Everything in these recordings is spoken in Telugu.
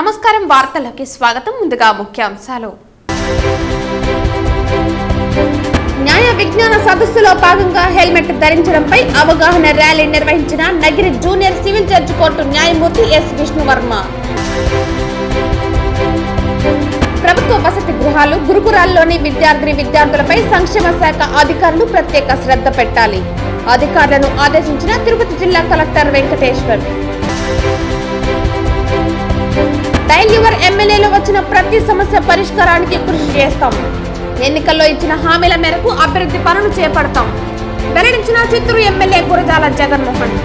నమస్కారం వార్తలకి స్వాగతం ముందుగా ముఖ్యాంశాలు న్యాయ విజ్ఞాన సదస్సులో భాగంగా హెల్మెట్ ధరించడంపై అవగాహన ర్యాలీ నిర్వహించిన Nagari junior civil judge court న్యాయమూర్తి ఎస్ విష్ణువర్మ ప్రభుత్వ వసతి గృహాలు గురుకురాల్లోని విద్యార్థిని విద్యార్థులపై సంక్షేమ శాఖ అధికారులు ప్రత్యేక శ్రద్ధ పెట్టాలి అధికారులను ఆదేశించిన తిరుపతి జిల్లా కలెక్టర్ వెంకటేశ్వర్ డైల్ యువర్ ఎమ్మెల్యేలో వచ్చిన ప్రతి సమస్య పరిష్కారానికి కృషి చేస్తాం ఎన్నికల్లో ఇచ్చిన హామీల మేరకు అభివృద్ధి పనులు చేపడతాం వెల్లడించిన చిత్తూరు ఎమ్మెల్యే గురజాల జగన్మోహన్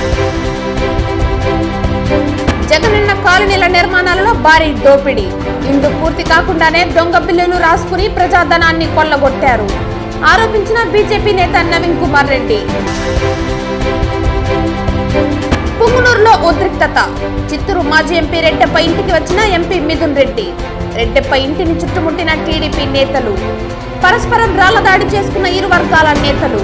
జగనన్న కాలనీల నిర్మాణాలలో భారీ దోపిడీ ఇందు పూర్తి కాకుండానే దొంగ బిల్లులు రాసుకుని ప్రజాధనాన్ని కొల్లగొట్టారు ఆరోపించిన బీజేపీ నేత నవీన్ కుమార్ రెడ్డి పుంగునూరులో ఉద్రిక్తత చిత్తూరు మాజీ ఎంపీ రెడ్డప్ప ఇంటికి వచ్చిన ఎంపీ మిథున్ రెడ్డి రెడ్డప్ప ఇంటిని చుట్టుముట్టిన టీడీపీ నేతలు పరస్పరం రాళ్ల దాడి చేసుకున్న ఇరు వర్గాల నేతలు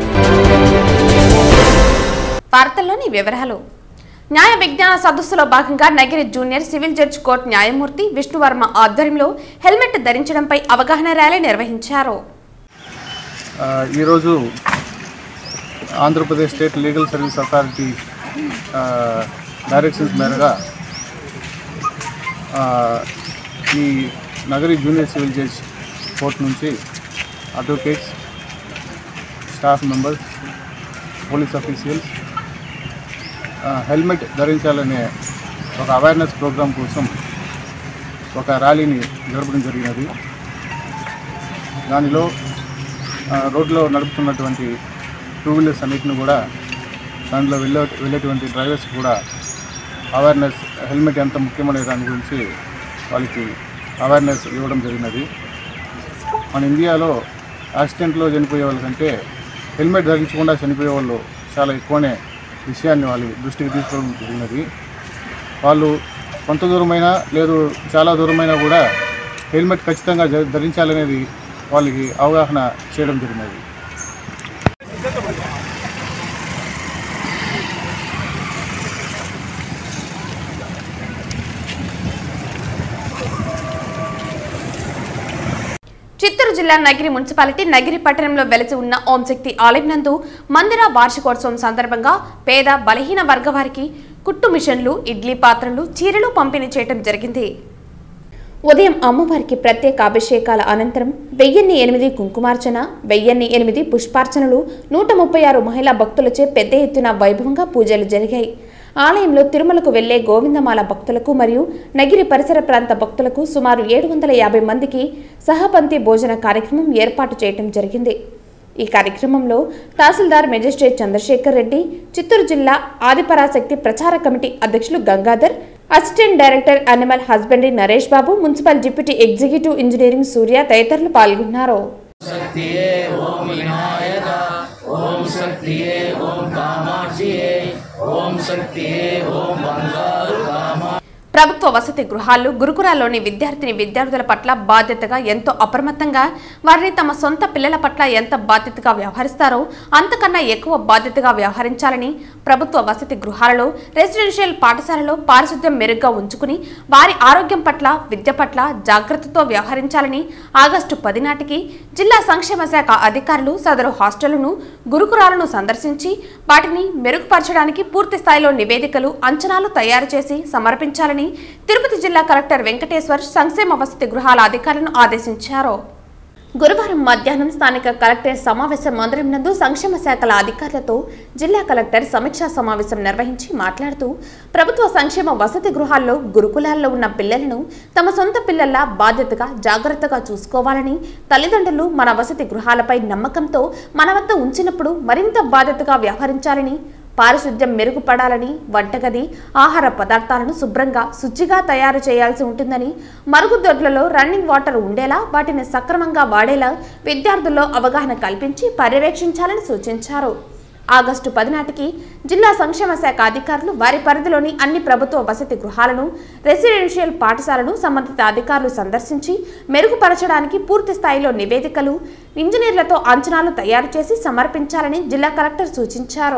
వార్తల్లోని వివరాలు న్యాయ విజ్ఞాన సదస్సులో భాగంగా Nagari junior civil judge court న్యాయమూర్తి విష్ణువర్మ ఆధ్వర్యంలో హెల్మెట్ ధరించడంపై అవగాహన ర్యాలీ నిర్వహించారు ఆ, ఈరోజు Andhra Pradesh state legal service authority ఆ, డైరెక్షన్స్ మేరగా ఆ, ఈ Nagari junior civil judge court నుంచి advocates staff members police officials ఆ, హెల్మెట్ ధరించాలనే ఒక అవేర్నెస్ ప్రోగ్రాం కోసం ఒక ర్యాలీని జరపడం జరిగినది దానిలో ఆ, రోడ్లో నడుపుతున్నటువంటి టూ వీలర్స్ అన్నిటిని కూడా దాంట్లో వెళ్ళే వెళ్ళేటువంటి డ్రైవర్స్ కూడా అవేర్నెస్ హెల్మెట్ ఎంత ముఖ్యమనే దాని గురించి వాళ్ళకి అవేర్నెస్ ఇవ్వడం జరిగినది మన ఇండియాలో యాక్సిడెంట్లో చనిపోయే వాళ్ళకంటే హెల్మెట్ ధరించకుండా చనిపోయే వాళ్ళు చాలా ఎక్కువనే విషయాన్ని వాళ్ళ దృష్టికి తీసుకోవడం జరిగినది వాళ్ళు కొంత దూరమైనా లేదు చాలా దూరమైనా కూడా హెల్మెట్ ఖచ్చితంగా జ- ధరించాలనేది వాళ్ళకి అవగాహన చేయడం జరిగినది చిత్తూరు జిల్లా నగిరి మున్సిపాలిటీ నగిరి పట్టణంలో వెలసి ఉన్న ఓం శక్తి ఆలయం నందు మందిర వార్షికోత్సవం సందర్భంగా పేద బలహీన వర్గ వారికి కుట్టు మిషన్లు ఇడ్లీ పాత్రలు చీరలు పంపిణీ చేయడం జరిగింది ఉదయం అమ్మవారికి ప్రత్యేక అభిషేకాల అనంతరం వెయ్యిన్ని ఎనిమిది కుంకుమార్చన వెయ్యిన్ని ఎనిమిది పుష్పార్చనలు నూట ముప్పై ఆరు మహిళా భక్తులచే పెద్ద ఎత్తున వైభవంగా పూజలు జరిగాయి ఆలయంలో తిరుమలకు వెళ్లే గోవిందమాల భక్తులకు మరియు నగిరి పరిసర ప్రాంత భక్తులకు సుమారు ఏడు వందల యాభై మందికి సహపంక్తి భోజన కార్యక్రమం ఏర్పాటు చేయడం జరిగింది ఈ కార్యక్రమంలో తహసీల్దార్ మెజిస్ట్రేట్ చంద్రశేఖర్ రెడ్డి చిత్తూరు జిల్లా ఆదిపరాశక్తి ప్రచార కమిటీ అధ్యక్షులు Gangadhar assistant director animal husbandry Naresh Babu municipal deputy executive engineering Surya తదితరులు పాల్గొన్నారు शक्तिये ओम विनायक ओम शक्तिये ओम कामाक्षिये ओम शक्तिये ओम बंगारु कामा ప్రభుత్వ వసతి గృహాల్లో గురుకురాల్లోని విద్యార్థిని విద్యార్థుల పట్ల బాధ్యతగా ఎంతో అప్రమత్తంగా వారిని తమ సొంత పిల్లల పట్ల ఎంత బాధ్యతగా వ్యవహరిస్తారో అంతకన్నా ఎక్కువ బాధ్యతగా వ్యవహరించాలని ప్రభుత్వ వసతి గృహాలలో రెసిడెన్షియల్ పాఠశాలలో పారిశుద్ధ్యం మెరుగ్గా ఉంచుకుని వారి ఆరోగ్యం పట్ల విద్య పట్ల జాగ్రత్తతో వ్యవహరించాలని ఆగస్టు పది నాటికి జిల్లా సంక్షేమ శాఖ అధికారులు సదరు హాస్టళ్లను గురుకురాలను సందర్శించి వాటిని మెరుగుపరచడానికి పూర్తి స్థాయిలో నివేదికలు అంచనాలు తయారు చేసి సమర్పించాలని తిరుపతి జిల్లా కలెక్టర్ వెంకటేశ్వర్ సంక్షేమ వసతి గృహాల అధికారులను ఆదేశించారు గురువారం మధ్యాహ్నం స్థానిక కలెక్టర్ సమావేశ మందిరం నందు సంక్షేమ శాఖల అధికారులతో జిల్లా కలెక్టర్ సమీక్షా సమావేశం నిర్వహించి మాట్లాడుతూ ప్రభుత్వ సంక్షేమ వసతి గృహాల్లో గురుకులాల్లో ఉన్న పిల్లలను తమ సొంత పిల్లల బాధ్యతగా జాగ్రత్తగా చూసుకోవాలని తల్లిదండ్రులు మన వసతి గృహాలపై నమ్మకంతో మన వద్ద ఉంచినప్పుడు మరింత బాధ్యతగా వ్యవహరించాలని పారిశుద్ధ్యం మెరుగుపడాలని వంటగది ఆహార పదార్థాలను శుభ్రంగా శుచిగా తయారు చేయాల్సి ఉంటుందని మరుగుదొడ్లలో రన్నింగ్ వాటర్ ఉండేలా వాటిని సక్రమంగా వాడేలా విద్యార్థుల్లో అవగాహన కల్పించి పర్యవేక్షించాలని సూచించారు ఆగస్టు పది నాటికి జిల్లా సంక్షేమ శాఖ అధికారులు వారి పరిధిలోని అన్ని ప్రభుత్వ వసతి గృహాలను రెసిడెన్షియల్ పాఠశాలను సంబంధిత అధికారులు సందర్శించి మెరుగుపరచడానికి పూర్తి స్థాయిలో నివేదికలు ఇంజనీర్లతో అంచనాలు తయారు చేసి సమర్పించాలని జిల్లా కలెక్టర్ సూచించారు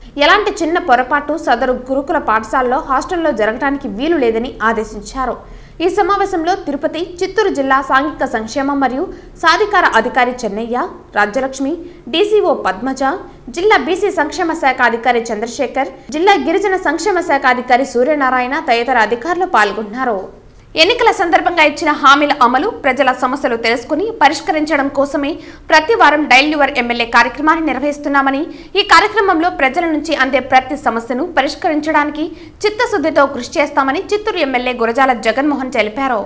ఎలాంటి చిన్న పొరపాటు సదరు గురుకుల పాఠశాలలో హాస్టల్లో జరగడానికి వీలు లేదని ఆదేశించారు ఈ సమావేశంలో తిరుపతి చిత్తూరు జిల్లా సాంఘిక సంక్షేమ మరియు సాధికార అధికారి చెన్నయ్య రాజ్యలక్ష్మి డీసీఓ పద్మజ జిల్లా బీసీ సంక్షేమ శాఖ అధికారి చంద్రశేఖర్ జిల్లా గిరిజన సంక్షేమ శాఖ అధికారి సూర్యనారాయణ తదితర అధికారులు పాల్గొన్నారు ఎన్నికల సందర్భంగా ఇచ్చిన హామీల అమలు ప్రజల సమస్యలు తెలుసుకుని పరిష్కరించడం కోసమే ప్రతి వారం డైల్ యువర్ ఎమ్మెల్యే కార్యక్రమాన్ని నిర్వహిస్తున్నామని ఈ కార్యక్రమంలో ప్రజల నుంచి అందే ప్రతి సమస్యను పరిష్కరించడానికి చిత్తశుద్ధితో కృషి చేస్తామని చిత్తూరు ఎమ్మెల్యే గురజాల జగన్మోహన్ తెలిపారు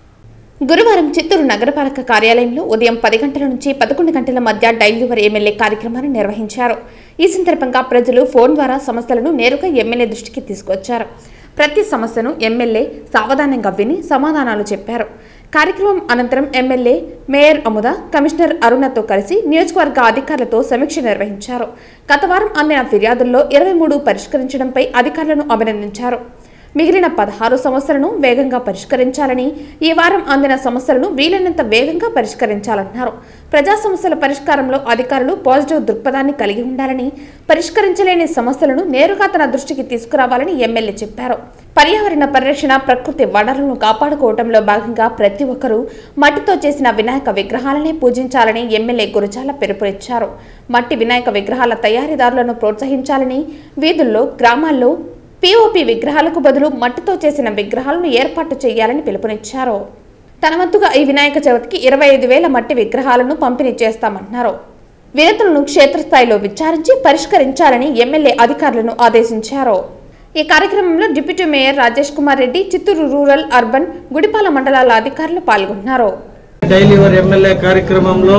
గురువారం చిత్తూరు నగరపాలక కార్యాలయంలో ఉదయం పది గంటల నుంచి పదకొండు గంటల మధ్య డైల్ యువర్ ఎమ్మెల్యే కార్యక్రమాన్ని నిర్వహించారు ఈ సందర్భంగా ప్రజలు ఫోన్ ద్వారా సమస్యలను నేరుగా ఎమ్మెల్యే దృష్టికి తీసుకొచ్చారు ప్రతి సమస్యను ఎమ్మెల్యే సావధానంగా విని సమాధానాలు చెప్పారు కార్యక్రమం అనంతరం ఎమ్మెల్యే మేయర్ అముద కమిషనర్ అరుణతో కలిసి నియోజకవర్గ అధికారులతో సమీక్ష నిర్వహించారు గత వారం అందిన ఫిర్యాదుల్లో ఇరవై మూడు పరిష్కరించడంపై అధికారులను అభినందించారు మిగిలిన పదహారు సమస్యలను వేగంగా పరిష్కరించాలని ఈ వారం అందిన సమస్యలను వీలైనంత వేగంగా పరిష్కరించాలన్నారు ప్రజా సమస్యల పరిష్కారంలో అధికారులు పాజిటివ్ దృక్పథాన్ని కలిగి ఉండాలని పరిష్కరించలేని సమస్యలను నేరుగా తన దృష్టికి తీసుకురావాలని ఎమ్మెల్యే చెప్పారు పర్యావరణ పరిరక్షణ ప్రకృతి వనరులను కాపాడుకోవడంలో భాగంగా ప్రతి ఒక్కరూ మట్టితో చేసిన వినాయక విగ్రహాలనే పూజించాలని ఎమ్మెల్యే గురజాల పిలుపునిచ్చారు మట్టి వినాయక విగ్రహాల తయారీదారులను ప్రోత్సహించాలని వీధుల్లో గ్రామాల్లో పీఓపీ విగ్రహాలకు బదులు మట్టితో చేసిన విగ్రహాలను ఏర్పాటు చేయాలని పిలుపునిచ్చారు తన వంతుగా ఈ వినాయక చవితికి ఇరవై ఐదు వేల మట్టి విగ్రహాలను పంపిణీ చేస్తామన్నారు వినతులను క్షేత్రస్థాయిలో విచారించి పరిష్కరించాలని ఎమ్మెల్యే అధికారులను ఆదేశించారు ఈ కార్యక్రమంలో deputy mayor Rajesh Kumar Reddy Chittoor rural urban Gudipala మండలాల అధికారులు పాల్గొన్నారు డైలీ వర్ ఎమ్మెల్యే కార్యక్రమంలో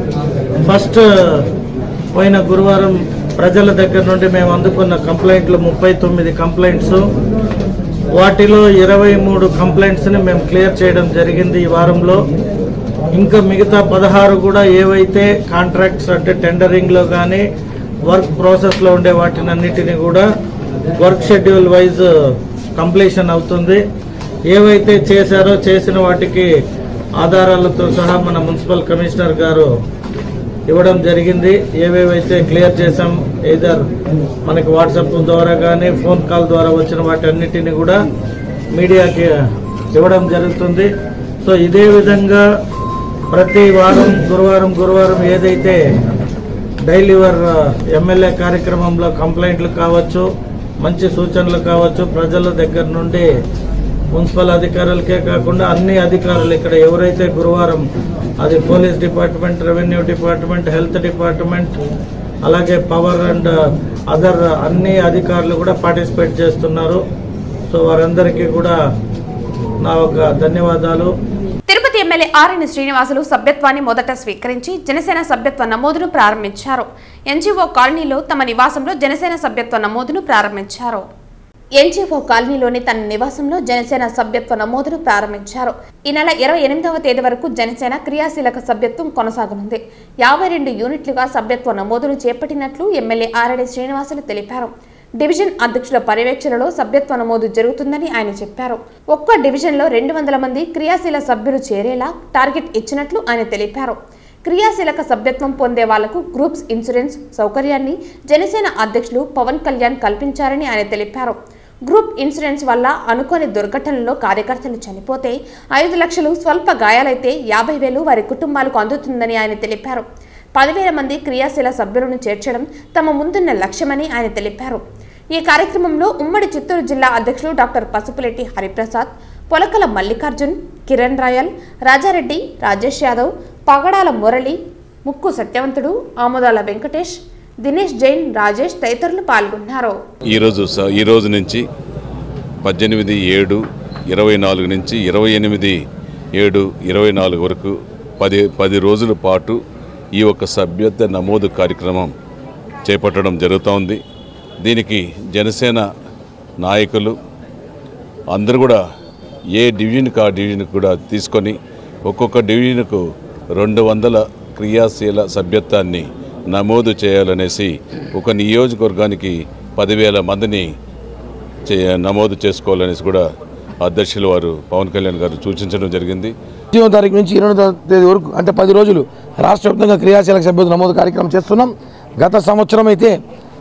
ఫస్ట్ పోయిన గురువారం ప్రజల దగ్గర నుండి మేము అందుకున్న కంప్లైంట్లు ముప్పై తొమ్మిది కంప్లైంట్స్ వాటిలో ఇరవై మూడు కంప్లైంట్స్ని మేము క్లియర్ చేయడం జరిగింది ఈ వారంలో ఇంకా మిగతా పదహారు కూడా ఏవైతే కాంట్రాక్ట్స్ అంటే టెండరింగ్లో కానీ వర్క్ ప్రాసెస్లో ఉండే వాటినన్నిటిని కూడా వర్క్ షెడ్యూల్ వైజ్ కంప్లీషన్ అవుతుంది ఏవైతే చేశారో చేసిన వాటికి ఆధారాలతో సహా మన మున్సిపల్ కమిషనర్ గారు ఇవ్వడం జరిగింది ఏవేవైతే క్లియర్ చేసాం ఏదర్ మనకి వాట్సాప్ ద్వారా కానీ ఫోన్ కాల్ ద్వారా వచ్చిన వాటి అన్నిటిని కూడా మీడియాకి ఇవ్వడం జరుగుతుంది సో ఇదే విధంగా ప్రతి వారం గురువారం గురువారం ఏదైతే డైలీవర్ ఎమ్మెల్యే కార్యక్రమంలో కంప్లైంట్లు కావచ్చు మంచి సూచనలు కావచ్చు ప్రజల దగ్గర నుండి మున్సిపల్ అధికారులకే కాకుండా అన్ని అధికారులు ఇక్కడ ఎవరైతే గురువారం అది police department revenue department health department అలాగే పవర్ అండ్ అదర్ అన్ని అధికారులు కూడా పార్టిసిపేట్ చేస్తున్నారు సో వారందరికీ కూడా నా ఒక ధన్యవాదాలు తిరుపతి ఎమ్మెల్యే ఆర్ఎన్ శ్రీనివాసులు సభ్యత్వాన్ని మొదట స్వీకరించి జనసేన సభ్యత్వ నమోదును ప్రారంభించారు ఎన్జీఓ కాలనీలో తమ నివాసంలో జనసేన సభ్యత్వ నమోదును ప్రారంభించారు ఎన్జీఓ కాలనీలోని తన నివాసంలో జనసేన సభ్యత్వ నమోదును ప్రారంభించారు ఈ నెల ఇరవై ఎనిమిదవ తేదీ వరకు జనసేన క్రియాశీలక సభ్యత్వం కొనసాగనుంది యాభై రెండు యూనిట్లుగా సభ్యత్వ నమోదును చేపట్టినట్లు ఎమ్మెల్యే ఆర్ఎన్ శ్రీనివాసులు తెలిపారు డివిజన్ అధ్యక్షుల పర్యవేక్షణలో సభ్యత్వ నమోదు జరుగుతుందని ఆయన చెప్పారు ఒక్కో డివిజన్లో రెండు వందల మంది క్రియాశీల సభ్యులు చేరేలా టార్గెట్ ఇచ్చినట్లు ఆయన తెలిపారు క్రియాశీలక సభ్యత్వం పొందే వాళ్లకు గ్రూప్స్ ఇన్సూరెన్స్ సౌకర్యాన్ని జనసేన అధ్యక్షులు పవన్ కళ్యాణ్ కల్పించారని ఆయన తెలిపారు గ్రూప్ ఇన్సూరెన్స్ వల్ల అనుకోని దుర్ఘటనలో కార్యకర్తలు చనిపోతే ఐదు లక్షలు స్వల్ప గాయాలైతే యాభై వేలు వారి కుటుంబాలకు అందుతుందని ఆయన తెలిపారు పదివేల మంది క్రియాశీల సభ్యులను చేర్చడం తమ ముందున్న లక్ష్యమని ఆయన తెలిపారు ఈ కార్యక్రమంలో ఉమ్మడి చిత్తూరు జిల్లా అధ్యక్షులు డాక్టర్ పసుపులెట్టి హరిప్రసాద్ పొలకల మల్లికార్జున్ కిరణ్ రాయల్ రాజారెడ్డి రాజేష్ యాదవ్ పగడాల మురళి ముక్కు సత్యవంతుడు ఆమోదాల వెంకటేష్ దినేష్ జైన్ రాజేష్ తదితరులు పాల్గొన్నారు ఈరోజు స- ఈ రోజు నుంచి పద్దెనిమిది ఏడు ఇరవై నాలుగు నుంచి ఇరవై ఎనిమిది ఏడు ఇరవై నాలుగు వరకు పది పది రోజుల పాటు ఈ యొక్క సభ్యత్వ నమోదు కార్యక్రమం చేపట్టడం జరుగుతోంది దీనికి జనసేన నాయకులు అందరూ కూడా ఏ డివిజన్కి ఆ డివిజన్కి కూడా తీసుకొని ఒక్కొక్క డివిజన్కు రెండు వందల క్రియాశీల సభ్యత్వాన్ని నమోదు చేయాలనేసి ఒక నియోజకవర్గానికి పదివేల మందిని చే నమోదు చేసుకోవాలనేసి కూడా అధ్యక్షులు వారు పవన్ కళ్యాణ్ గారు సూచించడం జరిగింది పద్దెనిమిదో తారీఖు నుంచి ఇరవై ఎనిమిదో తేదీ వరకు అంటే పది రోజులు రాష్ట్ర వ్యాప్తంగా క్రియాశీలక సభ్యుల నమోదు కార్యక్రమం చేస్తున్నాం గత సంవత్సరం అయితే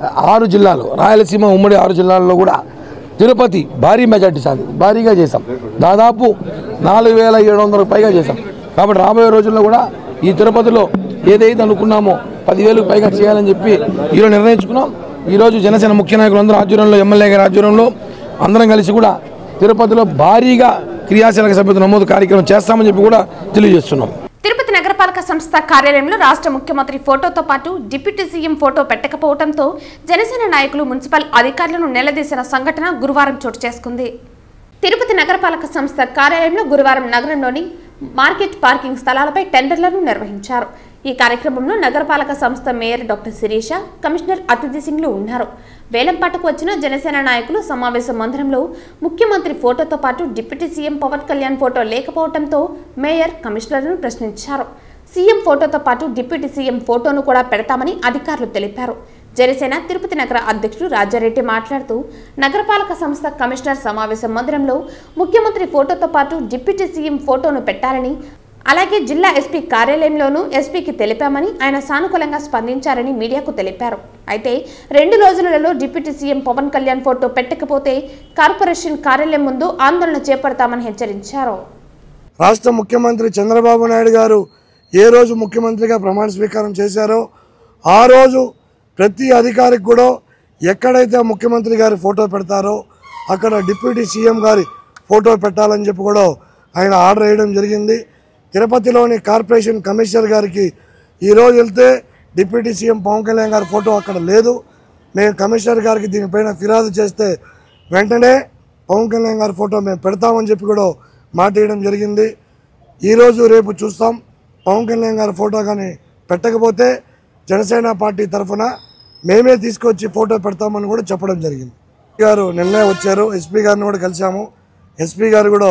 ఆరు జిల్లాలు రాయలసీమ ఉమ్మడి ఆరు జిల్లాల్లో కూడా తిరుపతి భారీ మెజార్టీ సాధి భారీగా చేశాం దాదాపు నాలుగు వేల ఏడు వందలకు పైగా చేశాం కాబట్టి రాబోయే రోజుల్లో కూడా ఈ తిరుపతిలో ఏదైతే అనుకున్నామో పదివేలకు పైగా చేయాలని చెప్పి ఈరోజు నిర్ణయించుకున్నాం ఈరోజు జనసేన ముఖ్య నాయకులు అందరూ ఆధ్వర్యంలో ఎమ్మెల్యే గారి ఆధ్వర్యంలో అందరం కలిసి కూడా తిరుపతిలో భారీగా క్రియాశీలక సభ్యత నమోదు కార్యక్రమం చేస్తామని చెప్పి కూడా తెలియజేస్తున్నాం తిరుపతి నగరపాలక సంస్థ కార్యాలయంలో రాష్ట్ర ముఖ్యమంత్రి ఫోటోతో పాటు డిప్యూటీ సీఎం ఫోటో పెట్టకపోవడంతో జనసేన నాయకులు మున్సిపల్ అధికారులను నిలదీసిన సంఘటన గురువారం చోటు చేసుకుంది తిరుపతి నగరపాలక సంస్థ కార్యాలయంలో గురువారం నగరంలోని మార్కెట్ పార్కింగ్ స్థలాలపై టెండర్లను నిర్వహించారు ఈ కార్యక్రమంలో నగరపాలక సంస్థ మేయర్ డాక్టర్ శిరీష కమిషనర్ అతిథి సింగ్లు ఉన్నారు వేలంపాటకు వచ్చిన జనసేన నాయకులు సమావేశ మందిరంలో ముఖ్యమంత్రి ఫోటోతో పాటు deputy CM Pawan Kalyan photo లేకపోవడంతో మేయర్ కమిషనర్ను ప్రశ్నించారు సీఎం ఫోటోతో పాటు డిప్యూటీ సీఎం ఫోటోను కూడా పెడతామని అధికారులు తెలిపారు జనసేన తిరుపతి నగర అధ్యక్షుడు రాజారెడ్డి మాట్లాడుతూ నగరపాలక సంస్థ కమిషనర్ సమావేశ మందిరంలో ముఖ్యమంత్రి ఫోటోతో పాటు డిప్యూటీ సీఎం ఫోటోను పెట్టాలని అలాగే జిల్లా ఎస్పీ కార్యాలయంలోనూ ఎస్పీకి తెలిపామని ఆయన సానుకూలంగా స్పందించారని మీడియాకు తెలిపారు అయితే రెండు రోజులలో deputy CM Pawan Kalyan photo పెట్టకపోతే కార్పొరేషన్ కార్యాలయం ముందు ఆందోళన చేపడతామని హెచ్చరించారు రాష్ట్ర ముఖ్యమంత్రి చంద్రబాబు నాయుడు గారు ఏ రోజు ముఖ్యమంత్రిగా ప్రమాణ స్వీకారం చేశారో ఆ రోజు ప్రతి అధికారికి కూడా ఎక్కడైతే ఆ ముఖ్యమంత్రి గారి ఫోటో పెడతారో అక్కడ డిప్యూటీ సీఎం గారి ఫోటో పెట్టాలని చెప్పి కూడా ఆయన ఆర్డర్ వేయడం జరిగింది తిరుపతిలోని కార్పొరేషన్ కమిషనర్ గారికి ఈరోజు వెళ్తే డిప్యూటీ సీఎం పవన్ కళ్యాణ్ గారి ఫోటో అక్కడ లేదు మేము కమిషనర్ గారికి దీనిపైన ఫిర్యాదు చేస్తే వెంటనే పవన్ కళ్యాణ్ గారి ఫోటో మేము పెడతామని చెప్పి కూడా మాట ఇవ్వడం జరిగింది ఈరోజు రేపు చూస్తాం పవన్ కళ్యాణ్ గారి ఫోటో కానీ పెట్టకపోతే జనసేన పార్టీ తరఫున మేమే తీసుకొచ్చి ఫోటో పెడతామని కూడా చెప్పడం జరిగింది గారు నిన్నే వచ్చారు ఎస్పీ గారిని కూడా కలిశాము ఎస్పీ గారు కూడా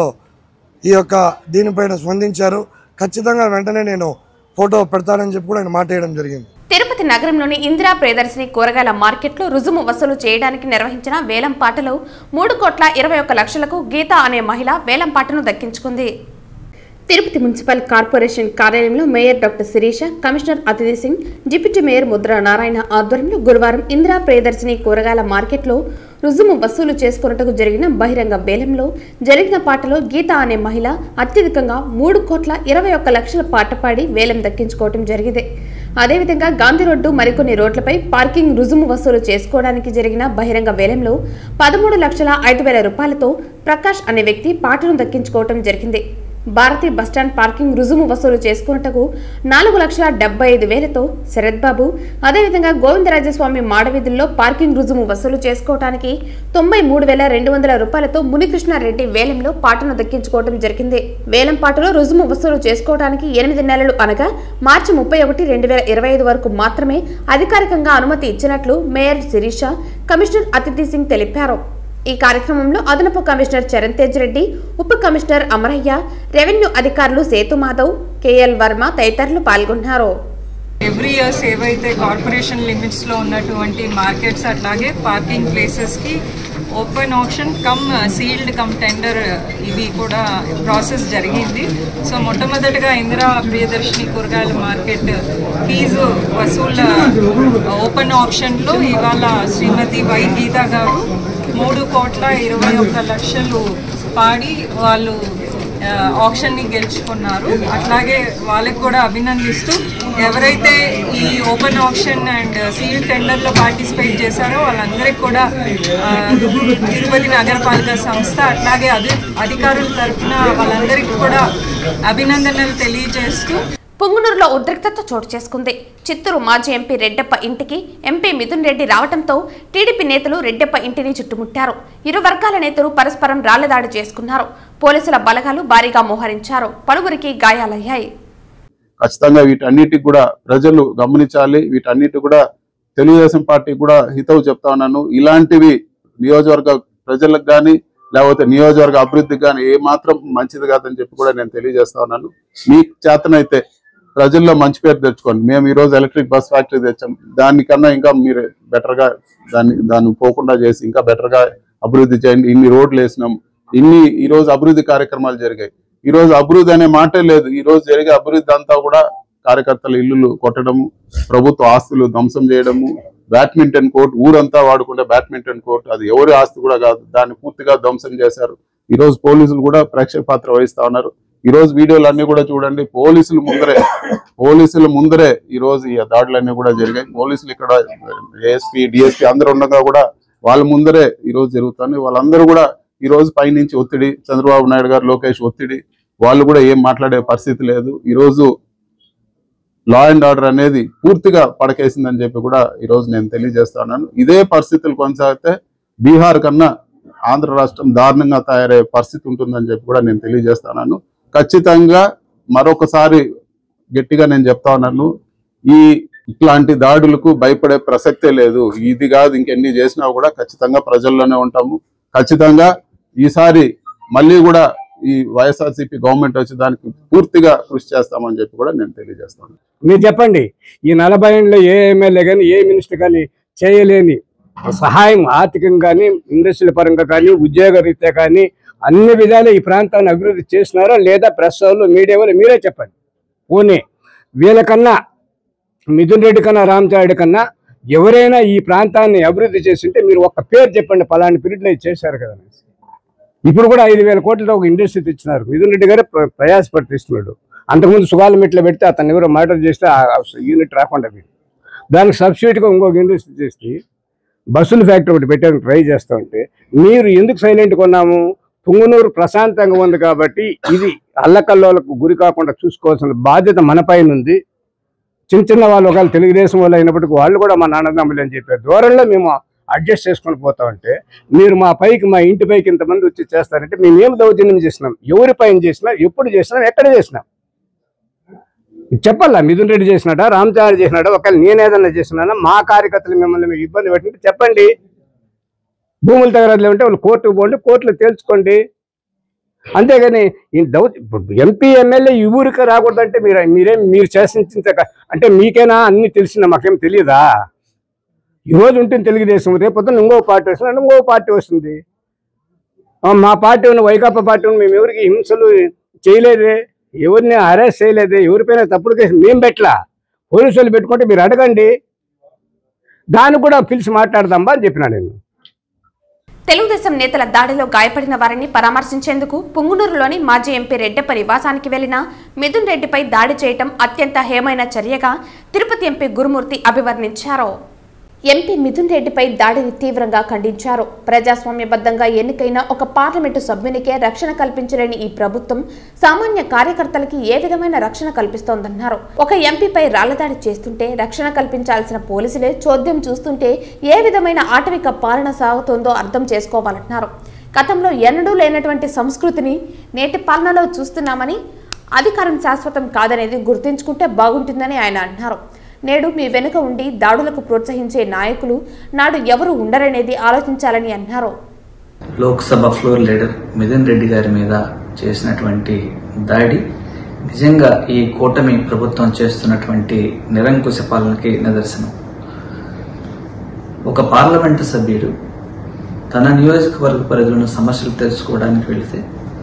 ఈ యొక్క దీనిపైన స్పందించారు ఖచ్చితంగా వెంటనే నేను ఫోటో పెడతానని చెప్పి కూడా ఆయన మాట వేయడం జరిగింది తిరుపతి నగరంలోని ఇందిరా ప్రియదర్శిని కూరగాయల మార్కెట్లో రుజుము వసూలు చేయడానికి నిర్వహించిన వేలం పాటలో మూడు కోట్ల ఇరవై ఒక్క లక్షలకు గీత అనే మహిళ వేలం పాటను దక్కించుకుంది తిరుపతి మున్సిపల్ కార్పొరేషన్ కార్యాలయంలో mayor doctor Sirisha commissioner Aditi Singh deputy mayor ముద్ర నారాయణ ఆధ్వర్యంలో గురువారం ఇందిరా ప్రియదర్శిని కూరగాయల మార్కెట్లో రుజుము వసూలు చేసుకున్నట్టుకు జరిగిన బహిరంగ వేలంలో జరిగిన పాటలో గీత అనే మహిళ అత్యధికంగా మూడు కోట్ల ఇరవై ఒక్క లక్షల పాట పాడి వేలం దక్కించుకోవడం జరిగింది అదేవిధంగా గాంధీ రోడ్డు మరికొన్ని రోడ్లపై పార్కింగ్ రుజుము వసూలు చేసుకోవడానికి జరిగిన బహిరంగ వేలంలో పదమూడు లక్షల ఐదు వేల రూపాయలతో ప్రకాష్ అనే వ్యక్తి పాటను దక్కించుకోవడం జరిగింది భారతీ బస్టాండ్ పార్కింగ్ రుజుము వసూలు చేసుకున్నట్టుకు నాలుగు లక్షల డెబ్బై ఐదు వేలతో శరత్ బాబు అదేవిధంగా గోవిందరాజస్వామి మాడవీధుల్లో పార్కింగ్ రుజుము వసూలు చేసుకోవడానికి తొంభై మూడు వేల రెండు వందల రూపాయలతో మునికృష్ణారెడ్డి వేలంలో పాటను దక్కించుకోవడం జరిగింది వేలం పాటలో రుజుము వసూలు చేసుకోవడానికి ఎనిమిది నెలలు అనగా మార్చి ముప్పై ఒకటి రెండు వేల ఇరవై ఐదు వరకు మాత్రమే అధికారికంగా అనుమతి ఇచ్చినట్లు మేయర్ శిరీష కమిషనర్ అతిథి సింగ్ తెలిపారు ఈ కార్యక్రమంలో అదనపు కమిషనర్ చరణ్ తేజ్ రెడ్డి ఉప కమిషనర్ అమరయ్య రెవెన్యూ అధికారులు సేతు మాధవ్ కేఎల్ వర్మ తదితరులు పాల్గొన్నారు ఎవ్రీ ఇయర్స్ ఏవైతే కార్పొరేషన్ లిమిట్స్లో ఉన్నటువంటి మార్కెట్స్ అట్లాగే పార్కింగ్ ప్లేసెస్కి open option cum sealed cum tender ఇది కూడా ప్రాసెస్ జరిగింది సో మొట్టమొదటిగా ఇందిరా ప్రియదర్శిని కూరగాయల మార్కెట్ ఫీజు వసూళ్ళ ఓపెన్ ఆప్షన్లో ఇవాళ శ్రీమతి వై గీత గారు మూడు కోట్ల ఇరవై ఒక్క లక్షలు పాడి వాళ్ళు ఆప్షన్ని గెలుచుకున్నారు అట్లాగే వాళ్ళకి కూడా అభినందిస్తూ ఎవరైతే ఈ ఓపెన్ ఆప్షన్ అండ్ సీల్ టెండర్లో పార్టిసిపేట్ చేశారో వాళ్ళందరికీ కూడా ఆ, తిరుపతి నగరపాలక సంస్థ అట్లాగే అధి అధికారుల తరఫున వాళ్ళందరికీ కూడా అభినందనలు తెలియజేస్తూ పుంగునూరులో ఉద్రిక్తత చోటు చేసుకుంది చిత్తూరు మాజీ ఎంపీ రెడ్డప్ప ఇంటికి ఎంపీ మిథున్ రెడ్డి రావడంతో టీడీపీ నేతలు రెడ్డప్ప ఇంటిని చుట్టుముట్టారు ఇరు వర్గాల నేతలు పరస్పరం రాళ్లదాడి చేసుకున్నారు పోలీసుల బలగాలు భారీగా మోహరించారు పలువురికి గాయాలయ్యాయి ఖచ్చితంగా వీటన్నిటికి కూడా ప్రజలు గమనించాలి వీటన్నిటి కూడా తెలుగుదేశం పార్టీ కూడా హితవు చెప్తా ఉన్నాను ఇలాంటివి నియోజకవర్గ ప్రజలకు కానీ లేకపోతే నియోజకవర్గ అభివృద్ధికి కానీ ఏ మాత్రం మంచిది కాదని చెప్పి కూడా నేను తెలియజేస్తా ఉన్నాను మీ చేతనైతే ప్రజల్లో మంచి పేరు తెచ్చుకోండి మేము ఈ రోజు ఎలక్ట్రిక్ బస్ ఫ్యాక్టరీ తెచ్చాం దానికన్నా ఇంకా మీరు బెటర్ గా దాన్ని దాన్ని పోకుండా చేసి ఇంకా బెటర్ గా అభివృద్ధి చేయండి ఇన్ని రోడ్లు వేసినాం ఇన్ని ఈ రోజు అభివృద్ధి కార్యక్రమాలు జరిగాయి ఈ రోజు అభివృద్ధి అనే మాటే లేదు ఈ రోజు జరిగే అభివృద్ధి అంతా కూడా కార్యకర్తల ఇల్లులు కొట్టడము ప్రభుత్వ ఆస్తులు ధ్వంసం చేయడము బ్యాడ్మింటన్ కోర్ట్ ఊరంతా వాడుకునే బ్యాడ్మింటన్ కోర్ట్ అది ఎవరి ఆస్తి కూడా కాదు దాన్ని పూర్తిగా ధ్వంసం చేశారు ఈ రోజు పోలీసులు కూడా ప్రేక్షక పాత్ర వహిస్తా ఉన్నారు ఈ రోజు వీడియోలు అన్ని కూడా చూడండి పోలీసులు ముందరే పోలీసుల ముందరే ఈ రోజు ఈ దాడులన్నీ కూడా జరిగాయి పోలీసులు ఇక్కడ ఏఎస్పీ డిఎస్పీ అందరూ ఉండగా కూడా వాళ్ళ ముందరే ఈ రోజు జరుగుతుంది వాళ్ళందరూ కూడా ఈ రోజు పైనుంచి ఒత్తిడి చంద్రబాబు నాయుడు గారు లోకేష్ ఒత్తిడి వాళ్ళు కూడా ఏం మాట్లాడే పరిస్థితి లేదు ఈ రోజు లా అండ్ ఆర్డర్ అనేది పూర్తిగా పడకేసిందని చెప్పి కూడా ఈ రోజు నేను తెలియజేస్తున్నాను ఇదే పరిస్థితులు కొనసాగితే బీహార్ కన్నా ఆంధ్ర రాష్ట్రం దారుణంగా తయారయ్యే పరిస్థితి ఉంటుందని చెప్పి కూడా నేను తెలియజేస్తున్నాను ఖచ్చితంగా మరొకసారి గట్టిగా నేను చెప్తా ఉన్నాను ఈ ఇట్లాంటి దాడులకు భయపడే ప్రసక్తే లేదు ఇది కాదు ఇంకెన్ని చేసినా కూడా ఖచ్చితంగా ప్రజల్లోనే ఉంటాము ఖచ్చితంగా ఈసారి మళ్ళీ కూడా ఈ వైఎస్ఆర్సీపీ గవర్నమెంట్ వచ్చి దానికి పూర్తిగా కృషి చేస్తామని చెప్పి కూడా నేను తెలియజేస్తాను మీరు చెప్పండి ఈ నలభై ఏళ్ళలో ఏ ఎమ్మెల్యే కానీ ఏ మినిస్టర్ కానీ చేయలేని సహాయం ఆర్థికంగా కానీ ఇండస్ట్రీల పరంగా కానీ ఉద్యోగ రీత్యా కానీ అన్ని విధాలు ఈ ప్రాంతాన్ని అభివృద్ధి చేసినారా లేదా ప్రెస్ వాళ్ళు మీడియా వాళ్ళు మీరే చెప్పండి పోనీ వీళ్ళకన్నా మిథున్ రెడ్డి కన్నా రామచారెడ్డి కన్నా ఎవరైనా ఈ ప్రాంతాన్ని అభివృద్ధి చేసింటే మీరు ఒక్క పేరు చెప్పండి పలాని పీరియడ్లో ఇది చేశారు కదా అనేసి. ఇప్పుడు కూడా ఐదు వేల కోట్లతో ఒక ఇండస్ట్రీ తెచ్చినారు మిథున్ రెడ్డి గారే ప్ర- ప్రయాసపడి తెస్తున్నాడు అంతకుముందు సుగాల మెట్లో పెడితే అతను ఎవరో మర్డర్ చేస్తే ఆ యూనిట్ రాకుండా పోయింది దానికి సబ్సిడీగా ఇంకొక ఇండస్ట్రీ చేసి బస్సుల ఫ్యాక్టరీ ఒకటి పెట్టడానికి ట్రై చేస్తూ ఉంటే మీరు ఎందుకు సైలెంట్ కొన్నాము పుంగనూరు ప్రశాంతంగా ఉంది కాబట్టి ఇది అల్లకల్లోలకు గురి కాకుండా చూసుకోవాల్సిన బాధ్యత మన పైన ఉంది చిన్న చిన్న వాళ్ళు ఒకవేళ తెలుగుదేశం వాళ్ళు అయినప్పటికీ వాళ్ళు కూడా మా నాన్నదమ్ములు అని చెప్పారు దూరంలో మేము అడ్జస్ట్ చేసుకొని పోతా ఉంటే మీరు మా పైకి మా ఇంటి పైకి ఇంతమంది వచ్చి చేస్తారంటే మేము ఏం దౌర్జన్యం చేసినాం ఎవరి పైన చేసినాం ఎప్పుడు చేసినాం ఎక్కడ చేసినాం చెప్పాలా మిథున్ రెడ్డి చేసినాడా రామచారి చేసినాడా ఒకవేళ నేనేదన్నా చేసినానా మా కార్యకర్తలు మిమ్మల్ని మీకు ఇబ్బంది పెట్టినట్టు చెప్పండి భూముల తగరాలు ఉంటే వాళ్ళు కోర్టుకు పోండి కోర్టులో తేల్చుకోండి అంతేగాని ఈ దౌ ఇప్పుడు ఎంపీ ఎమ్మెల్యే ఈ ఊరికి రాకూడదంటే మీరు మీరేం మీరు శాసించక అంటే మీకేనా అన్ని తెలిసిన మాకేం తెలియదా ఈ రోజు ఉంటుంది తెలుగుదేశం రేపు పొద్దున్న ఇంకో పార్టీ వస్తుంది ఇంకో పార్టీ వస్తుంది ఆ, మా పార్టీ ఉన్న వైకాపా పార్టీ ఉన్న మేము ఎవరికి హింసలు చేయలేదే ఎవరిని అరెస్ట్ చేయలేదే ఎవరిపైన తప్పుడు కేసు మేము పెట్టలా పోలీసు వాళ్ళు పెట్టుకుంటే మీరు అడగండి దాన్ని కూడా పిలిచి మాట్లాడదాం అని చెప్పినా నేను తెలుగుదేశం నేతల దాడిలో గాయపడిన వారిని పరామర్శించేందుకు పుంగునూరులోని మాజీ ఎంపీ రెడ్డప్ప నివాసానికి వెళ్లిన మిథున్ రెడ్డిపై దాడి చేయటం అత్యంత హేమైన చర్యగా తిరుపతి ఎంపీ గురుమూర్తి అభివర్ణించారు ఎంపీ మిథున్ రెడ్డిపై దాడిని తీవ్రంగా ఖండించారు ప్రజాస్వామ్యబద్ధంగా ఎన్నికైన ఒక పార్లమెంటు సభ్యునికే రక్షణ కల్పించలేని ఈ ప్రభుత్వం సామాన్య కార్యకర్తలకి ఏ విధమైన రక్షణ కల్పిస్తోందన్నారు ఒక ఎంపీపై రాళ్లదాడి చేస్తుంటే రక్షణ కల్పించాల్సిన పోలీసులే చోద్యం చూస్తుంటే ఏ విధమైన ఆటవిక పాలన సాగుతోందో అర్థం చేసుకోవాలన్నారు గతంలో ఎన్నడూ లేనటువంటి సంస్కృతిని నేటి పాలనలో చూస్తున్నామని అధికారం శాశ్వతం కాదనేది గుర్తుంచుకుంటే బాగుంటుందని ఆయన అన్నారు నేడు మీ వెనుక ఉండి దాడులకు ప్రోత్సహించే నాయకులు నాడు ఎవరు ఉండరనేది ఆలోచించాలని అన్నారు లోక్సభ ఫ్లోర్ లీడర్ మిథున్ రెడ్డి గారి మీద చేసినటువంటి దాడి నిజంగా ఈ కూటమి ప్రభుత్వం చేస్తున్నటువంటి నిరంకుశ పాలనకి నిదర్శనం ఒక పార్లమెంటు సభ్యుడు తన నియోజకవర్గ పరిధిలోని సమస్యలు తెలుసుకోవడానికి వెళితే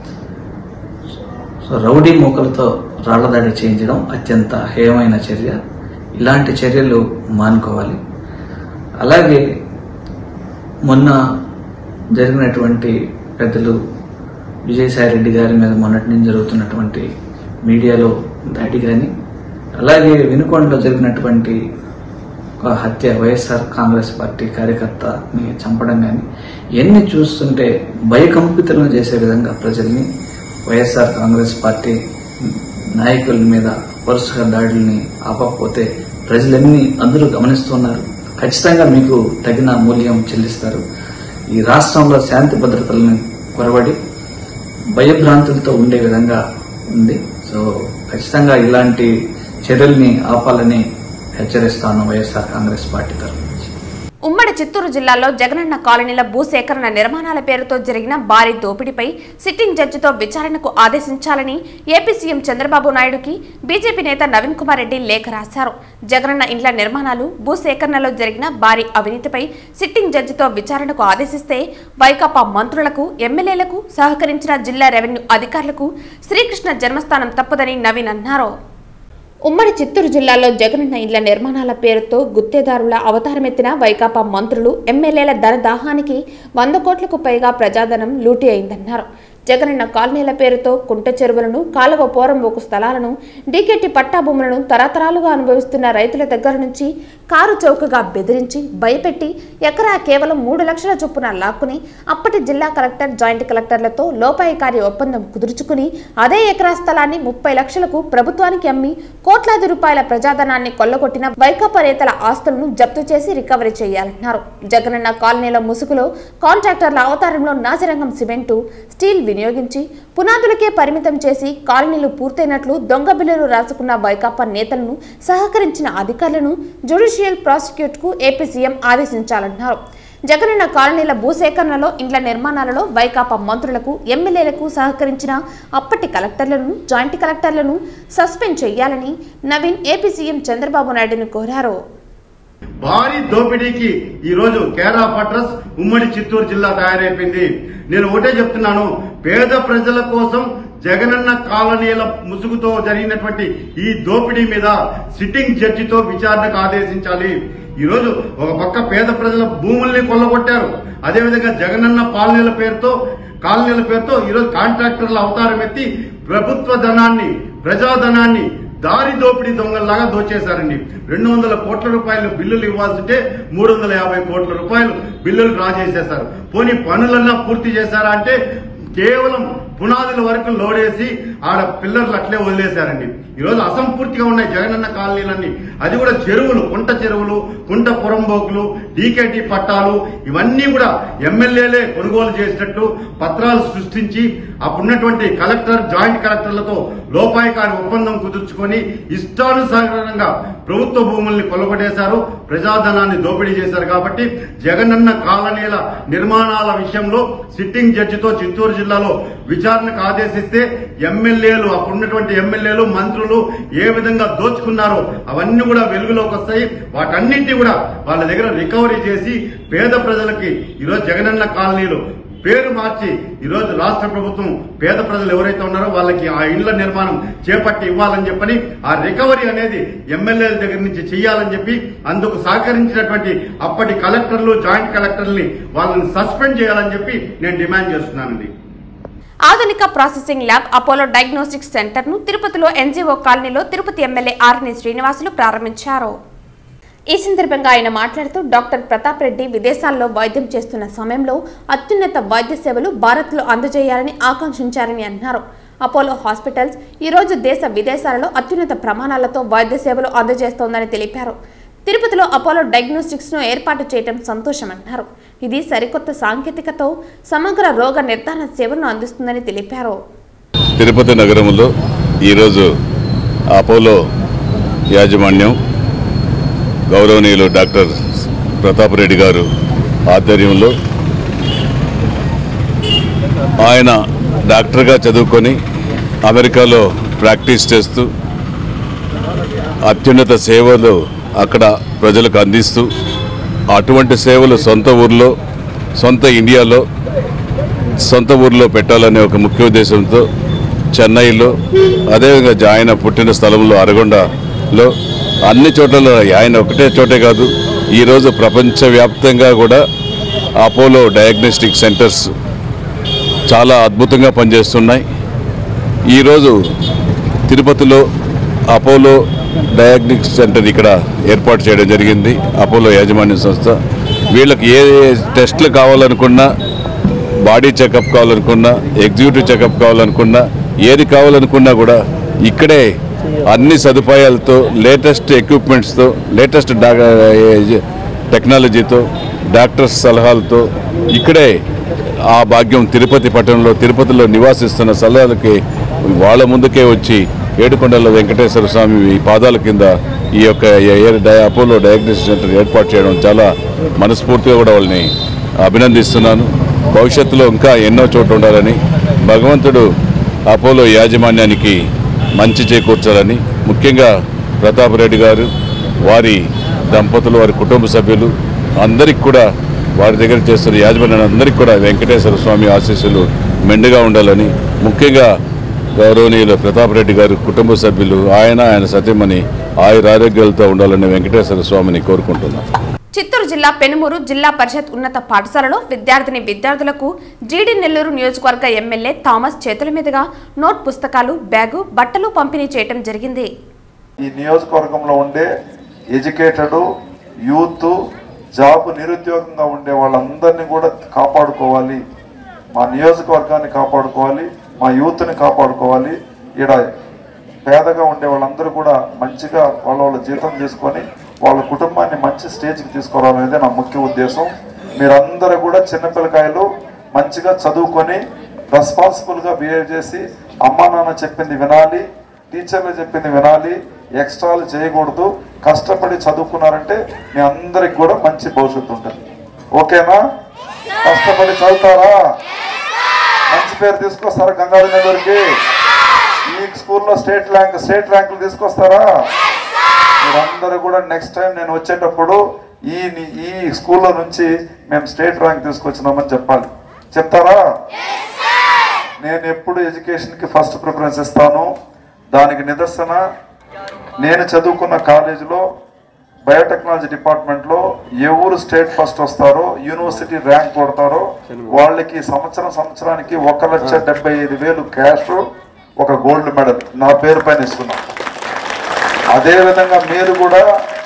సో రౌడీ మూకలతో రాళ్లదాడి చేయించడం అత్యంత హేయమైన చర్య ఇలాంటి చర్యలు మానుకోవాలి అలాగే మొన్న జరిగినటువంటి పెద్దలు విజయసాయి రెడ్డి గారి మీద మొన్నటి నుంచి జరుగుతున్నటువంటి మీడియాలో దాడి కానీ అలాగే వినుకొండలో జరిగినటువంటి ఒక హత్య వైఎస్ఆర్ కాంగ్రెస్ పార్టీ కార్యకర్తని చంపడం కానీ ఇవన్నీ చూస్తుంటే భయకంపితులను చేసే విధంగా ప్రజల్ని వైఎస్ఆర్ కాంగ్రెస్ పార్టీ నాయకుల మీద వరుసగా దాడుల్ని ఆపకపోతే ప్రజలన్నీ అందరూ గమనిస్తున్నారు ఖచ్చితంగా మీకు తగిన మూల్యం చెల్లిస్తారు ఈ రాష్ట్రంలో శాంతి భద్రతలను కొరబడి భయభ్రాంతులతో ఉండే విధంగా ఉంది సో ఖచ్చితంగా ఇలాంటి చర్యల్ని ఆపాలని హెచ్చరిస్తాను వైఎస్ఆర్ కాంగ్రెస్ పార్టీ తరఫు నుంచి ఉమ్మడి చిత్తూరు జిల్లాలో జగనన్న కాలనీల భూసేకరణ నిర్మాణాల పేరుతో జరిగిన భారీ దోపిడీపై సిట్టింగ్ జడ్జితో విచారణకు ఆదేశించాలని ఏపీ సీఎం చంద్రబాబు నాయుడుకి బీజేపీ నేత నవీన్ కుమార్ రెడ్డి లేఖ రాశారు జగనన్న ఇండ్ల నిర్మాణాలు భూసేకరణలో జరిగిన భారీ అవినీతిపై సిట్టింగ్ జడ్జితో విచారణకు ఆదేశిస్తే వైకాపా మంత్రులకు ఎమ్మెల్యేలకు సహకరించిన జిల్లా రెవెన్యూ అధికారులకు శ్రీకృష్ణ జన్మస్థానం తప్పదని నవీన్ అన్నారు ఉమ్మడి చిత్తూరు జిల్లాలో జగనన్న ఇళ్ల నిర్మాణాల పేరుతో గుత్తేదారుల అవతారమెత్తిన వైకాపా మంత్రులు ఎమ్మెల్యేల ధన దాహానికి వంద కోట్లకు పైగా ప్రజాధనం లూటీ అయిందన్నారు జగనన్న కాలనీల పేరుతో కుంట చెరువులను కాలువ పోరంబోకు స్థలాలను డీకేటి పట్టా భూములను తరతరాలుగా అనుభవిస్తున్న రైతుల దగ్గర నుంచి కారు చౌకగా బెదిరించి భయపెట్టి ఎకరా కేవలం మూడు లక్షల చొప్పున లాక్కుని అప్పటి జిల్లా కలెక్టర్ జాయింట్ కలెక్టర్లతో లోపాయికారి ఒప్పందం కుదుర్చుకుని అదే ఎకరా స్థలాన్ని ముప్పై లక్షలకు ప్రభుత్వానికి అమ్మి కోట్లాది రూపాయల ప్రజాధనాన్ని కొల్లగొట్టిన వైకాపా నేతల ఆస్తులను జప్తు చేసి రికవరీ చేయాలన్నారు జగనన్న కాలనీల ముసుగులో కాంట్రాక్టర్ల అవతారంలో నాసిరంగం సిమెంటు స్టీల్ వినియోగించి పునాదులకే పరిమితం చేసి కాలనీలు పూర్తయినట్లు దొంగ బిల్లులు రాసుకున్న వైకాపా నేతలను సహకరించిన అధికారులను జ్యుడిషియల్ ప్రాసిక్యూట్ కు ఏపీ సీఎం ఆదేశించాలన్నారు జగనన్న కాలనీల భూసేకరణలో ఇండ్ల నిర్మాణాలలో వైకాపా మంత్రులకు ఎమ్మెల్యేలకు సహకరించిన అప్పటి కలెక్టర్లను జాయింట్ కలెక్టర్లను సస్పెండ్ చేయాలని నవీన్ ఏపీ సీఎం చంద్రబాబు నాయుడును కోరారు భారీ దోపిడీకి ఈ రోజు కేరా పట్రస్ ఉమ్మడి చిత్తూరు జిల్లా తయారైపోయింది నేను ఒకటే చెప్తున్నాను పేద ప్రజల కోసం జగనన్న కాలనీల ముసుగుతో జరిగినటువంటి ఈ దోపిడీ మీద సిట్టింగ్ జడ్జితో విచారణకు ఆదేశించాలి ఈ రోజు ఒక పక్క పేద ప్రజల భూముల్ని కొల్లగొట్టారు అదేవిధంగా జగనన్న పాలనీల పేరుతో కాలనీల పేరుతో ఈరోజు కాంట్రాక్టర్ల అవతారం ఎత్తి ప్రభుత్వ ధనాన్ని ప్రజాధనాన్ని దారి దోపిడీ దొంగల్లాగా దోచేశారండి రెండు వందల కోట్ల రూపాయలు బిల్లులు ఇవ్వాల్సింటే మూడు వందల యాభై కోట్ల రూపాయలు బిల్లులు డ్రా చేసేశారు పోనీ పనులన్నా పూర్తి చేశారా అంటే కేవలం పునాదుల వరకు లోడేసి ఆడ పిల్లర్లు అట్లే వదిలేశారండి ఈరోజు అసంపూర్తిగా ఉన్నాయి జగనన్న కాలనీలన్నీ అది కూడా చెరువులు కుంట చెరువులు కుంట పురంబోకులు డీకేటీ పట్టాలు ఇవన్నీ కూడా ఎమ్మెల్యేలే కొనుగోలు చేసినట్టు పత్రాలు సృష్టించి అప్పుడున్నటువంటి కలెక్టర్ జాయింట్ కలెక్టర్లతో లోపాయికారి ఒప్పందం కుదుర్చుకొని ఇష్టానుసారంగా ప్రభుత్వ భూముల్ని కొల్లగొట్టేశారు ప్రజాధనాన్ని దోపిడీ చేశారు కాబట్టి జగనన్న కాలనీల నిర్మాణాల విషయంలో సిట్టింగ్ జడ్జితో చిత్తూరు జిల్లాలో విచారణకు ఆదేశిస్తే ఎమ్మెల్యేలు అప్పుడున్నటువంటి ఎమ్మెల్యేలు మంత్రులు ఏ విధంగా దోచుకున్నారో అవన్నీ కూడా వెలుగులోకి వస్తాయి వాటన్నింటినీ కూడా వాళ్ళ దగ్గర రికవరీ చేసి పేద ప్రజలకి ఈరోజు జగనన్న కాలనీలు పేరు మార్చి ఈరోజు రాష్ట్ర ప్రభుత్వం పేద ప్రజలు ఎవరైతే ఉన్నారో వాళ్ళకి ఆ ఇళ్ల నిర్మాణం చేపట్టి ఇవ్వాలని చెప్పని ఆ రికవరీ అనేది ఎమ్మెల్యేల దగ్గర నుంచి చేయాలని చెప్పి అందుకు సహకరించినటువంటి అప్పటి కలెక్టర్లు జాయింట్ కలెక్టర్ని వాళ్ళని సస్పెండ్ చేయాలని చెప్పి నేను డిమాండ్ చేస్తున్నానండి ఆధునిక processing lab Apollo diagnostics centre ను తిరుపతిలో ఎన్జీఓ కాలనీలో తిరుపతి ఎమ్మెల్యే ఆర్ని శ్రీనివాసులు ప్రారంభించారు ఈ సందర్భంగా ఆయన మాట్లాడుతూ డాక్టర్ ప్రతాప్ రెడ్డి విదేశాల్లో వైద్యం చేస్తున్న సమయంలో అత్యున్నత వైద్య సేవలు భారత్లో అందజేయాలని ఆకాంక్షించారని అన్నారు అపోలో హాస్పిటల్స్ ఈరోజు దేశ విదేశాలలో అత్యున్నత ప్రమాణాలతో వైద్య సేవలు అందజేస్తోందని తెలిపారు తిరుపతిలో అపోలో డయాగ్నోస్టిక్స్ ను ఏర్పాటు చేయడం సంతోషమన్నారు ఇది సరికొత్త సాంకేతికతో సమగ్ర రోగ నిర్ధారణ సేవలను అందిస్తుందని తెలిపారు తిరుపతి నగరంలో ఈరోజు అపోలో యాజమాన్యం గౌరవనీయులు డాక్టర్ ప్రతాప్ రెడ్డి గారు ఆధ్వర్యంలో ఆయన డాక్టర్గా చదువుకొని అమెరికాలో ప్రాక్టీస్ చేస్తూ అత్యున్నత సేవలు అక్కడ ప్రజలకు అందిస్తూ అటువంటి సేవలు సొంత ఊర్లో సొంత ఇండియాలో సొంత ఊర్లో పెట్టాలనే ఒక ముఖ్య ఉద్దేశంతో చెన్నైలో అదేవిధంగా ఆయన పుట్టిన స్థలంలో అరగొండలో అన్ని చోట్ల ఆయన ఒకటే చోటే కాదు ఈరోజు ప్రపంచవ్యాప్తంగా కూడా అపోలో డయాగ్నోస్టిక్ సెంటర్స్ చాలా అద్భుతంగా పనిచేస్తున్నాయి ఈరోజు తిరుపతిలో అపోలో డయాగ్నిక్ సెంటర్ ఇక్కడ ఏర్పాటు చేయడం జరిగింది అపోలో యాజమాన్య సంస్థ వీళ్ళకి ఏ టెస్టులు కావాలనుకున్నా బాడీ చెకప్ కావాలనుకున్నా ఎగ్జిక్యూటివ్ చెకప్ కావాలనుకున్నా ఏది కావాలనుకున్నా కూడా ఇక్కడే అన్ని సదుపాయాలతో లేటెస్ట్ ఎక్విప్మెంట్స్తో లేటెస్ట్ టెక్నాలజీతో డాక్టర్స్ సలహాలతో ఇక్కడే ఆ భాగ్యం తిరుపతి పట్టణంలో తిరుపతిలో నివాసిస్తున్న సలహాలకి వాళ్ళ ముందుకే వచ్చి ఏడుకొండల వెంకటేశ్వర స్వామి ఈ పాదాల కింద ఈ యొక్క ఎయిర్ డై- అపోలో డయాగ్నోస్టిక్ సెంటర్ ఏర్పాటు చేయడం చాలా మనస్ఫూర్తిగా కూడా వాళ్ళని అభినందిస్తున్నాను భవిష్యత్తులో ఇంకా ఎన్నో చోట్ల ఉండాలని భగవంతుడు అపోలో యాజమాన్యానికి మంచి చేకూర్చాలని ముఖ్యంగా ప్రతాప్ రెడ్డి గారు వారి దంపతులు వారి కుటుంబ సభ్యులు అందరికి కూడా వారి దగ్గర చేస్తున్న యాజమాన్యాన్ని అందరికీ కూడా వెంకటేశ్వర స్వామి ఆశీస్సులు మెండుగా ఉండాలని ముఖ్యంగా గౌరవనీయులు ప్రతాప్ రెడ్డి గారి కుటుంబ సభ్యులు ఆయన ఆయన సతీమణి ఆయుర ఆరోగ్యాలతో ఉండాలని వెంకటేశ్వర స్వామిని కోరుకుంటున్నాం చిత్తూరు జిల్లా పెనుమూరు జిల్లా పరిషత్ ఉన్నత పాఠశాలలో విద్యార్థిని విద్యార్థులకు జీడి నెల్లూరు నియోజకవర్గ ఎమ్మెల్యే థామస్ చేతుల మీదుగా నోట్ పుస్తకాలు బ్యాగు బట్టలు పంపిణీ చేయడం జరిగింది ఈ నియోజకవర్గంలో ఉండే ఎడ్యుకేటెడ్ యూత్ జాబ్ నిరుద్యోగంగా ఉండే వాళ్ళందరినీ కూడా కాపాడుకోవాలి మా నియోజకవర్గాన్ని కాపాడుకోవాలి మా యూత్ని కాపాడుకోవాలి ఈడ పేదగా ఉండే వాళ్ళందరూ కూడా మంచిగా వాళ్ళ వాళ్ళ జీతం తీసుకొని వాళ్ళ కుటుంబాన్ని మంచి స్టేజ్కి తీసుకురావాలనేదే నా ముఖ్య ఉద్దేశం మీరందరూ కూడా చిన్నపిల్లకాయలు మంచిగా చదువుకొని రెస్పాన్సిబుల్గా బిహేవ్ చేసి అమ్మా నాన్న చెప్పింది వినాలి టీచర్లు చెప్పింది వినాలి ఎక్స్ట్రాలు చేయకూడదు కష్టపడి చదువుకున్నారంటే మీ అందరికి కూడా మంచి భవిష్యత్తు ఉంటుంది ఓకేనా కష్టపడి చదువుతారా మంచి పేరు తీసుకొస్తారా గంగాధర నెల్లూరుకి ఈ స్కూల్లో స్టేట్ ర్యాంక్ స్టేట్ ర్యాంకులు తీసుకొస్తారా మీరందరూ కూడా నెక్స్ట్ టైం నేను వచ్చేటప్పుడు ఈ ఈ స్కూల్లో నుంచి మేము స్టేట్ ర్యాంక్ తీసుకొచ్చినామని చెప్పాలి చెప్తారా నేను ఎప్పుడు ఎడ్యుకేషన్కి ఫస్ట్ ప్రిఫరెన్స్ ఇస్తాను దానికి నిదర్శన నేను చదువుకున్న కాలేజీలో బయోటెక్నాలజీ డిపార్ట్మెంట్లో ఎవరు స్టేట్ ఫస్ట్ వస్తారో యూనివర్సిటీ ర్యాంక్ కొడతారో వాళ్ళకి సంవత్సరం సంవత్సరానికి ఒక లక్ష డెబ్బై ఐదు వేలు క్యాష్ ఒక గోల్డ్ మెడల్ నా పేరు పైన ఇస్తున్నాం అదే విధంగా మీరు కూడా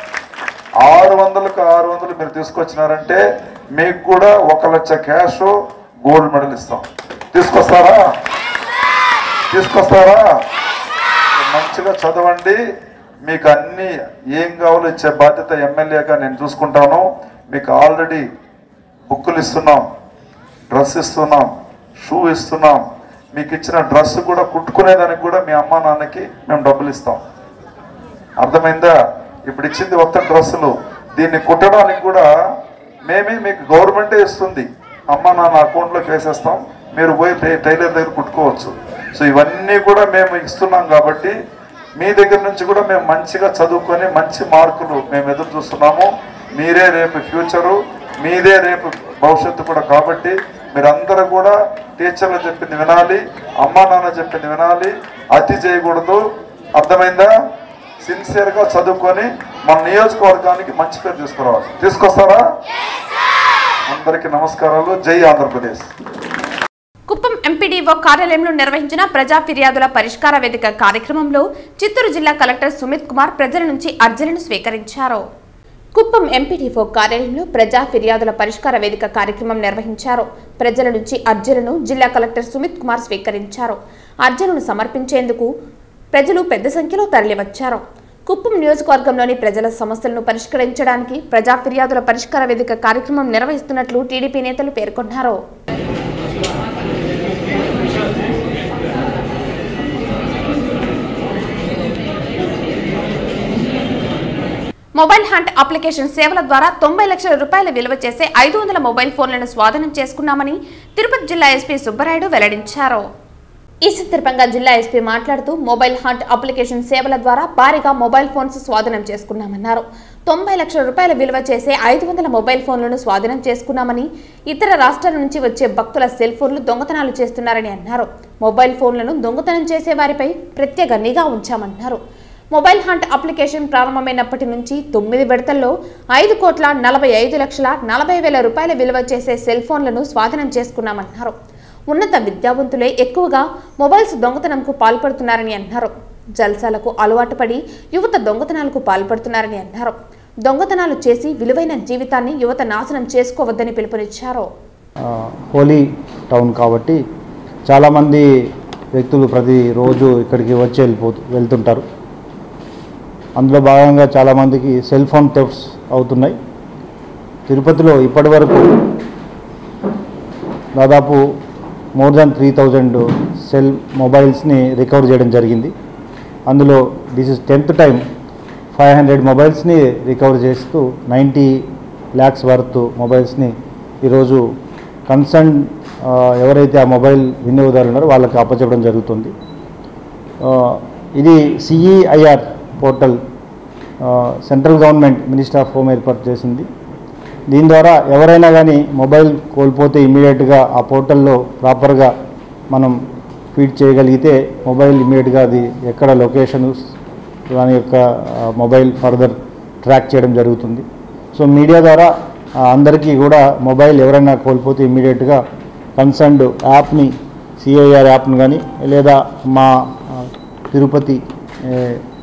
ఆరు వందలకు ఆరు వందలు మీరు తీసుకొచ్చినారంటే మీకు కూడా ఒక లక్ష క్యాష్ గోల్డ్ మెడల్ ఇస్తాం తీసుకొస్తారా తీసుకొస్తారా మంచిగా చదవండి మీకు అన్ని ఏం కావాలో ఇచ్చే బాధ్యత ఎమ్మెల్యేగా నేను చూసుకుంటాను మీకు ఆల్రెడీ బుక్కులు ఇస్తున్నాం డ్రెస్ ఇస్తున్నాం షూ ఇస్తున్నాం మీకు ఇచ్చిన డ్రెస్ కూడా కుట్టుకునేదానికి కూడా మీ అమ్మా నాన్నకి మేము డబ్బులు ఇస్తాం అర్థమైందా ఇప్పుడు ఇచ్చింది మొత్తం డ్రెస్సులు దీన్ని కుట్టడానికి కూడా మేమే మీకు గవర్నమెంటే ఇస్తుంది అమ్మ నాన్న అకౌంట్లోకి వేసేస్తాం మీరు పోయి టై- టైలర్ దగ్గర కుట్టుకోవచ్చు సో ఇవన్నీ కూడా మేము ఇస్తున్నాం కాబట్టి మీ దగ్గర నుంచి కూడా మేము మంచిగా చదువుకొని మంచి మార్కులు మేము ఎదురు చూస్తున్నాము మీరే రేపు ఫ్యూచరు మీదే రేపు భవిష్యత్తు కూడా కాబట్టి మీరందరూ కూడా టీచర్లు చెప్పింది వినాలి అమ్మా నాన్న చెప్పింది వినాలి అతి చేయకూడదు అర్థమైందా సిన్సియర్గా చదువుకొని మన నియోజకవర్గానికి మంచి పేరు తీసుకురావాలి తీసుకొస్తారా అందరికీ నమస్కారాలు జై ఆంధ్రప్రదేశ్ కుప్పం ఎంపీడీఓ కార్యాలయంలో నిర్వహించిన ప్రజా ఫిర్యాదుల పరిష్కార వేదిక కార్యక్రమంలో చిత్తూరు జిల్లా కలెక్టర్ సుమిత్ కుమార్ ప్రజల నుంచి అర్జీలను స్వీకరించారు కుప్పం ఎంపీడీఓ కార్యాలయంలో ప్రజా ఫిర్యాదుల పరిష్కార వేదిక కార్యక్రమం నిర్వహించారు ప్రజల నుంచి అర్జీలను జిల్లా కలెక్టర్ సుమిత్ కుమార్ స్వీకరించారు అర్జీలను సమర్పించేందుకు ప్రజలు పెద్ద సంఖ్యలో తరలివచ్చారు కుప్పం నియోజకవర్గంలోని ప్రజల సమస్యలను పరిష్కరించడానికి ప్రజా ఫిర్యాదుల పరిష్కార వేదిక కార్యక్రమం నిర్వహిస్తున్నట్లు టీడీపీ నేతలు పేర్కొన్నారు మొబైల్ హంట్ అప్లికేషన్ సేవల ద్వారా తొంభై లక్షల రూపాయల విలువ చేసే ఐదు వందల మొబైల్ ఫోన్లను స్వాధీనం చేసుకున్నామని తిరుపతి జిల్లా ఎస్పీ సుబ్బరాయుడు వెల్లడించారు ఈ సందర్భంగా జిల్లా ఎస్పీ మాట్లాడుతూ మొబైల్ హంట్ అప్లికేషన్ సేవల ద్వారా భారీగా మొబైల్ ఫోన్స్ స్వాధీనం చేసుకున్నామన్నారు తొంభై లక్షల రూపాయల విలువ చేసే ఐదు వందల మొబైల్ ఫోన్లను స్వాధీనం చేసుకున్నామని ఇతర రాష్ట్రాల నుంచి వచ్చే భక్తుల సెల్ ఫోన్లు దొంగతనాలు చేస్తున్నారని అన్నారు మొబైల్ ఫోన్లను దొంగతనం చేసే వారిపై ప్రత్యేక నిఘా ఉంచామన్నారు మొబైల్ హంట్ అప్లికేషన్ ప్రారంభమైనప్పటి నుంచి తొమ్మిది విడతల్లో ఐదు కోట్ల నలభై ఐదు లక్షల నలభై వేల రూపాయల విలువ చేసే సెల్ ఫోన్లను స్వాధీనం చేసుకున్నామన్నారు ఉన్నత విద్యావంతులే ఎక్కువగా మొబైల్స్ దొంగతనంకు పాల్పడుతున్నారని అన్నారు జల్సాలకు అలవాటు పడి యువత దొంగతనాలకు పాల్పడుతున్నారని అన్నారు దొంగతనాలు చేసి విలువైన జీవితాన్ని యువత నాశనం చేసుకోవద్దని పిలుపునిచ్చారు ఆ, హోలీ టౌన్ కాబట్టి చాలామంది వ్యక్తులు ప్రతిరోజు ఇక్కడికి వచ్చి వెళ్ళిపోతు వెళ్తుంటారు అందులో భాగంగా చాలామందికి సెల్ ఫోన్ థెఫ్ట్స్ అవుతున్నాయి తిరుపతిలో ఇప్పటి వరకు దాదాపు more than three thousand cell మొబైల్స్ని రికవర్ చేయడం జరిగింది అందులో this is tenth time five hundred మొబైల్స్ని రికవర్ చేస్తూ నైంటీ ల్యాక్స్ వర్త్ మొబైల్స్ని ఈరోజు కన్సర్న్ ఎవరైతే ఆ మొబైల్ వినియోగదారులు ఉన్నారో వాళ్ళకి అప్పచెప్పడం జరుగుతుంది ఆ, ఇది CEIR portal uh, central government minister of home ఏర్పాటు చేసింది దీని ద్వారా ఎవరైనా కానీ మొబైల్ కోల్పోతే ఇమీడియట్గా ఆ పోర్టల్లో ప్రాపర్గా మనం ఫీడ్ చేయగలిగితే మొబైల్ ఇమీడియట్గా అది ఎక్కడ లొకేషన్ దాని యొక్క ఆ, మొబైల్ ఫర్దర్ ట్రాక్ చేయడం జరుగుతుంది సో మీడియా ద్వారా ఆ, అందరికీ కూడా మొబైల్ ఎవరైనా కోల్పోతే ఇమీడియట్గా కన్సర్న్డ్ యాప్ని సిఐఆర్ యాప్ను కానీ లేదా మా ఆ, తిరుపతి ఏ,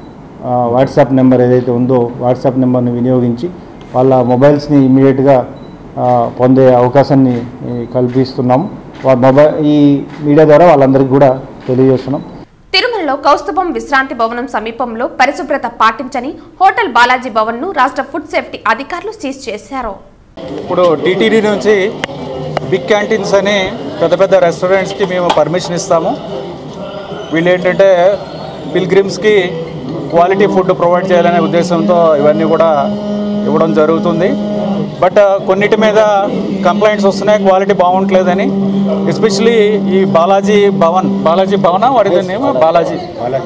ఆ, వాట్సాప్ నెంబర్ ఏదైతే ఉందో వాట్సాప్ నెంబర్ని వినియోగించి వాళ్ళ మొబైల్స్ని ఇమీడియట్గా ఆ, పొందే అవకాశాన్ని ఈ, కల్పిస్తున్నాము వా- మొబైల్ ఈ మీడియా ద్వారా వాళ్ళందరికీ కూడా తెలియజేస్తున్నాం తిరుమలలో కౌస్తుభం విశ్రాంతి భవనం సమీపంలో పరిశుభ్రత పాటించని హోటల్ బాలాజీ భవన్ ను రాష్ట్ర ఫుడ్ సేఫ్టీ అధికారులు సీజ్ చేశారు ఇప్పుడు టీటీడీ నుంచి బిగ్ క్యాంటీన్స్ అని పెద్ద పెద్ద రెస్టారెంట్స్కి మేము పర్మిషన్ ఇస్తాము వీళ్ళు ఏంటంటే పిల్గ్రిమ్స్కి క్వాలిటీ ఫుడ్ ప్రొవైడ్ చేయాలనే ఉద్దేశంతో ఇవన్నీ కూడా ఇవ్వడం జరుగుతుంది బట్ కొన్నిటి మీద కంప్లైంట్స్ వస్తున్నాయి క్వాలిటీ బాగుంటలేదని ఎస్పెషలీ ఈ బాలాజీ భవన్ బాలాజీ భవన వాడి నేమ్ బాలాజీ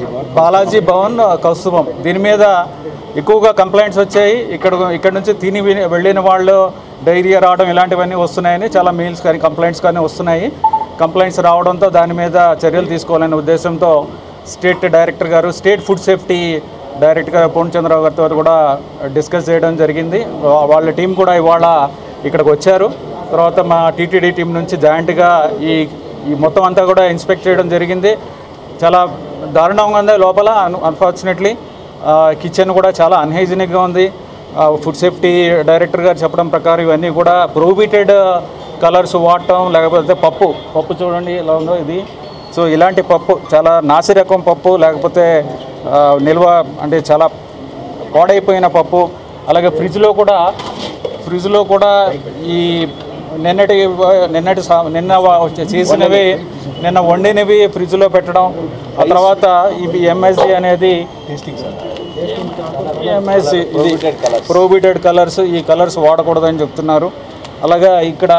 బాలాజీ భవన్ కౌస్తుభం దీని మీద ఎక్కువగా కంప్లైంట్స్ వచ్చాయి ఇక్కడ ఇక్కడ నుంచి తిని విని- వెళ్ళిన వాళ్ళు డైరియా రావడం ఇలాంటివన్నీ వస్తున్నాయని చాలా మెయిల్స్ కానీ కంప్లైంట్స్ కానీ వస్తున్నాయి కంప్లైంట్స్ రావడంతో దాని మీద చర్యలు తీసుకోవాలనే ఉద్దేశంతో స్టేట్ డైరెక్టర్ గారు state food safety director Purnachandrarao గారితో కూడా డిస్కస్ చేయడం జరిగింది వా- వాళ్ళ టీం కూడా ఇవాళ ఇక్కడికి వచ్చారు తర్వాత మా టీటీడీ టీం నుంచి జాయింట్గా ఈ ఈ మొత్తం అంతా కూడా ఇన్స్పెక్ట్ చేయడం జరిగింది చాలా దారుణంగా ఉంది లోపల అన్ఫార్చునేట్లీ కిచెన్ కూడా చాలా అన్హైజీనిక్గా ఉంది ఫుడ్ సేఫ్టీ డైరెక్టర్ గారు చెప్పడం ప్రకారం ఇవన్నీ కూడా ప్రొహిబిటెడ్ కలర్స్ వాడటం లేకపోతే పప్పు పప్పు చూడండి ఎలా ఉందో ఇది సో ఇలాంటి పప్పు చాలా నాసి రకం పప్పు లేకపోతే ఆ, నిల్వ అంటే చాలా పాడైపోయిన పప్పు అలాగే ఫ్రిడ్జ్లో కూడా ఫ్రిడ్జ్లో కూడా ఈ నిన్నటి నిన్నటి సా- నిన్న వా- చేసినవి నిన్న వండినవి ఫ్రిడ్జ్లో పెట్టడం ఆ తర్వాత ఇవి ఎంఎస్జి అనేది ఎంఎస్జి ఇది ప్రోబిటెడ్ కలర్స్ ఈ కలర్స్ వాడకూడదని చెప్తున్నారు అలాగా ఇక్కడ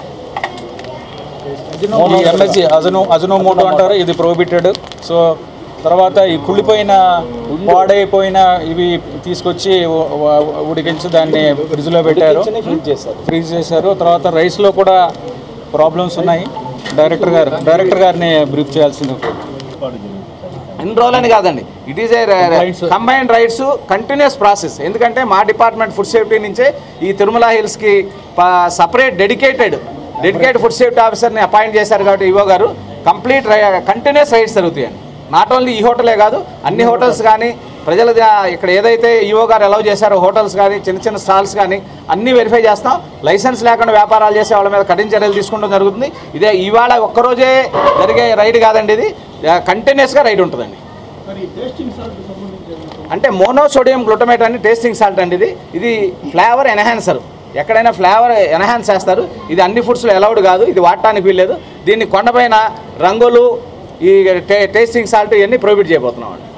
ఈ ఎంఎస్జి అజను అజనోమోటో అంటారు ఇది ప్రోబిటెడ్ సో తర్వాత ఈ కుళ్ళిపోయిన పాడైపోయిన ఇవి తీసుకొచ్చి ఉ- ఉ- ఉడికించి దాన్ని ఫ్రిడ్జ్లో పెట్టారు ఫ్రీజ్ చేశారు తర్వాత రైస్లో కూడా ప్రాబ్లమ్స్ ఉన్నాయి డైరెక్టర్ గారు డైరెక్టర్ గారిని బ్రీఫ్ చేయాల్సింది ఇన్ని రోజులని కాదండి it is a combined raids continuous process ఎందుకంటే మా డిపార్ట్మెంట్ ఫుడ్ సేఫ్టీ నుంచే ఈ తిరుమల హిల్స్కి separate dedicated dedicated food safety ఆఫీసర్ని అపాయింట్ చేశారు కాబట్టి ఈవో గారు కంప్లీట్ కంటిన్యూస్ రైట్స్ జరుగుతాయండి నాట్ ఓన్లీ ఈ హోటలే కాదు అన్ని హోటల్స్ కానీ ప్రజల ద- ఇక్కడ ఏదైతే ఈవో గారు అలౌ చేశారో హోటల్స్ కానీ చిన్న చిన్న స్టాల్స్ కానీ అన్నీ వెరిఫై చేస్తాం లైసెన్స్ లేకుండా వ్యాపారాలు చేసే వాళ్ళ మీద కఠిన చర్యలు తీసుకోవడం జరుగుతుంది ఇదే ఇవాళ ఒక్కరోజే జరిగే రైడ్ కాదండి ఇది కంటిన్యూస్గా రైడ్ ఉంటుందండి అంటే మోనోసోడియం గ్లూటమేట్ అని టేస్టింగ్ సాల్ట్ అండి ఇది ఇది ఫ్లేవర్ ఎన్హాన్సర్ ఎక్కడైనా ఫ్లేవర్ ఎన్హాన్స్ చేస్తారు ఇది అన్ని ఫుడ్స్లో అలౌడ్ కాదు ఇది వాడటానికి వీల్లేదు దీన్ని కొండపైన రంగులు ఈ టే టేస్టింగ్ సాల్ట్ ఇవన్నీ ప్రొహిబిట్ చేయబోతున్నాం అండి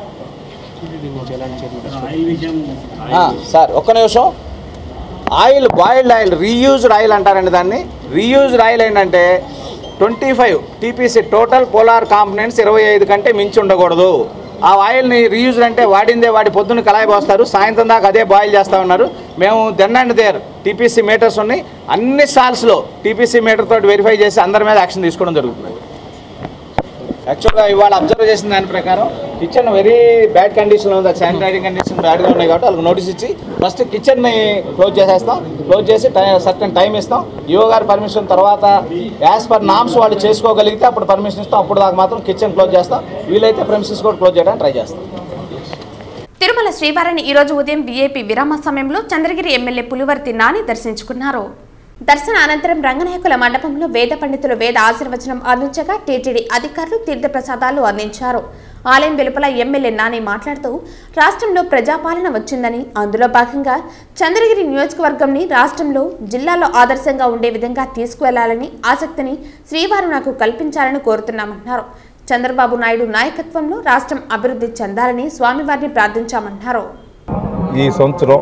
ఆ, సార్ ఒక్క నిమిషం oil boiled oil reused oil అంటారండి దాన్ని రీయూజ్డ్ ఆయిల్ ఏంటంటే twenty five TPC total polar components ఇరవై ఐదు కంటే మించి ఉండకూడదు ఆ ఆయిల్ని రీయూజ్డ్ అంటే వాడిందే వాడి పొద్దున్న కళాయి పోస్తారు సాయంత్రం దాకా అదే బాయిల్ చేస్తూ ఉన్నారు మేము then and there TPC meters ఉన్నాయి అన్ని స్టాల్స్లో టీపీసీ మీటర్ తోటి వెరిఫై చేసి అందరి మీద యాక్షన్ తీసుకోవడం జరుగుతుంది యాక్చువల్గా ఇవాళ అబ్జర్వ్ చేసిన దాని ప్రకారం కిచెన్ వెరీ బ్యాడ్ కండిషన్లో ఉంది శానిటరీ కండిషన్ బ్యాడ్గా ఉన్నాయి కాబట్టి వాళ్ళకి నోటీస్ ఇచ్చి ఫస్ట్ కిచెన్ని క్లోజ్ చేసేస్తాం క్లోజ్ చేసి టై సర్టన్ టైం ఇస్తాం ఈఓ గారి పర్మిషన్ తర్వాత యాజ్ పర్ నామ్స్ వాళ్ళు చేసుకోగలిగితే అప్పుడు పర్మిషన్ ఇస్తాం అప్పుడు దాకా మాత్రం కిచెన్ క్లోజ్ చేస్తాం వీలైతే ప్రెమిసెస్ కూడా క్లోజ్ చేయడానికి ట్రై చేస్తాం తిరుమల శ్రీవారిని ఈ రోజు ఉదయం వీఐపీ విరామ సమయంలో చంద్రగిరి ఎమ్మెల్యే పులివర్తి నాని దర్శించుకున్నారు దర్శన అనంతరం రంగనాయకుల మండపంలో వేద పండితులు వేద ఆశీర్వచనం అందించగా టీటీడీ అధికారులు తీర్థప్రసాదాలు అందించారు ఆలయం వెలుపల ఎమ్మెల్యే నాని మాట్లాడుతూ రాష్ట్రంలో ప్రజాపాలన వచ్చిందని అందులో భాగంగా చంద్రగిరి నియోజకవర్గంని రాష్ట్రంలో జిల్లాలో ఆదర్శంగా ఉండే విధంగా తీసుకువెళ్లాలని ఆసక్తిని శ్రీవారు నాకు కల్పించాలని కోరుతున్నామన్నారు చంద్రబాబు నాయుడు నాయకత్వంలో రాష్ట్రం అభివృద్ధి చెందాలని స్వామివారిని ప్రార్థించామన్నారు ఈ సంవత్సరం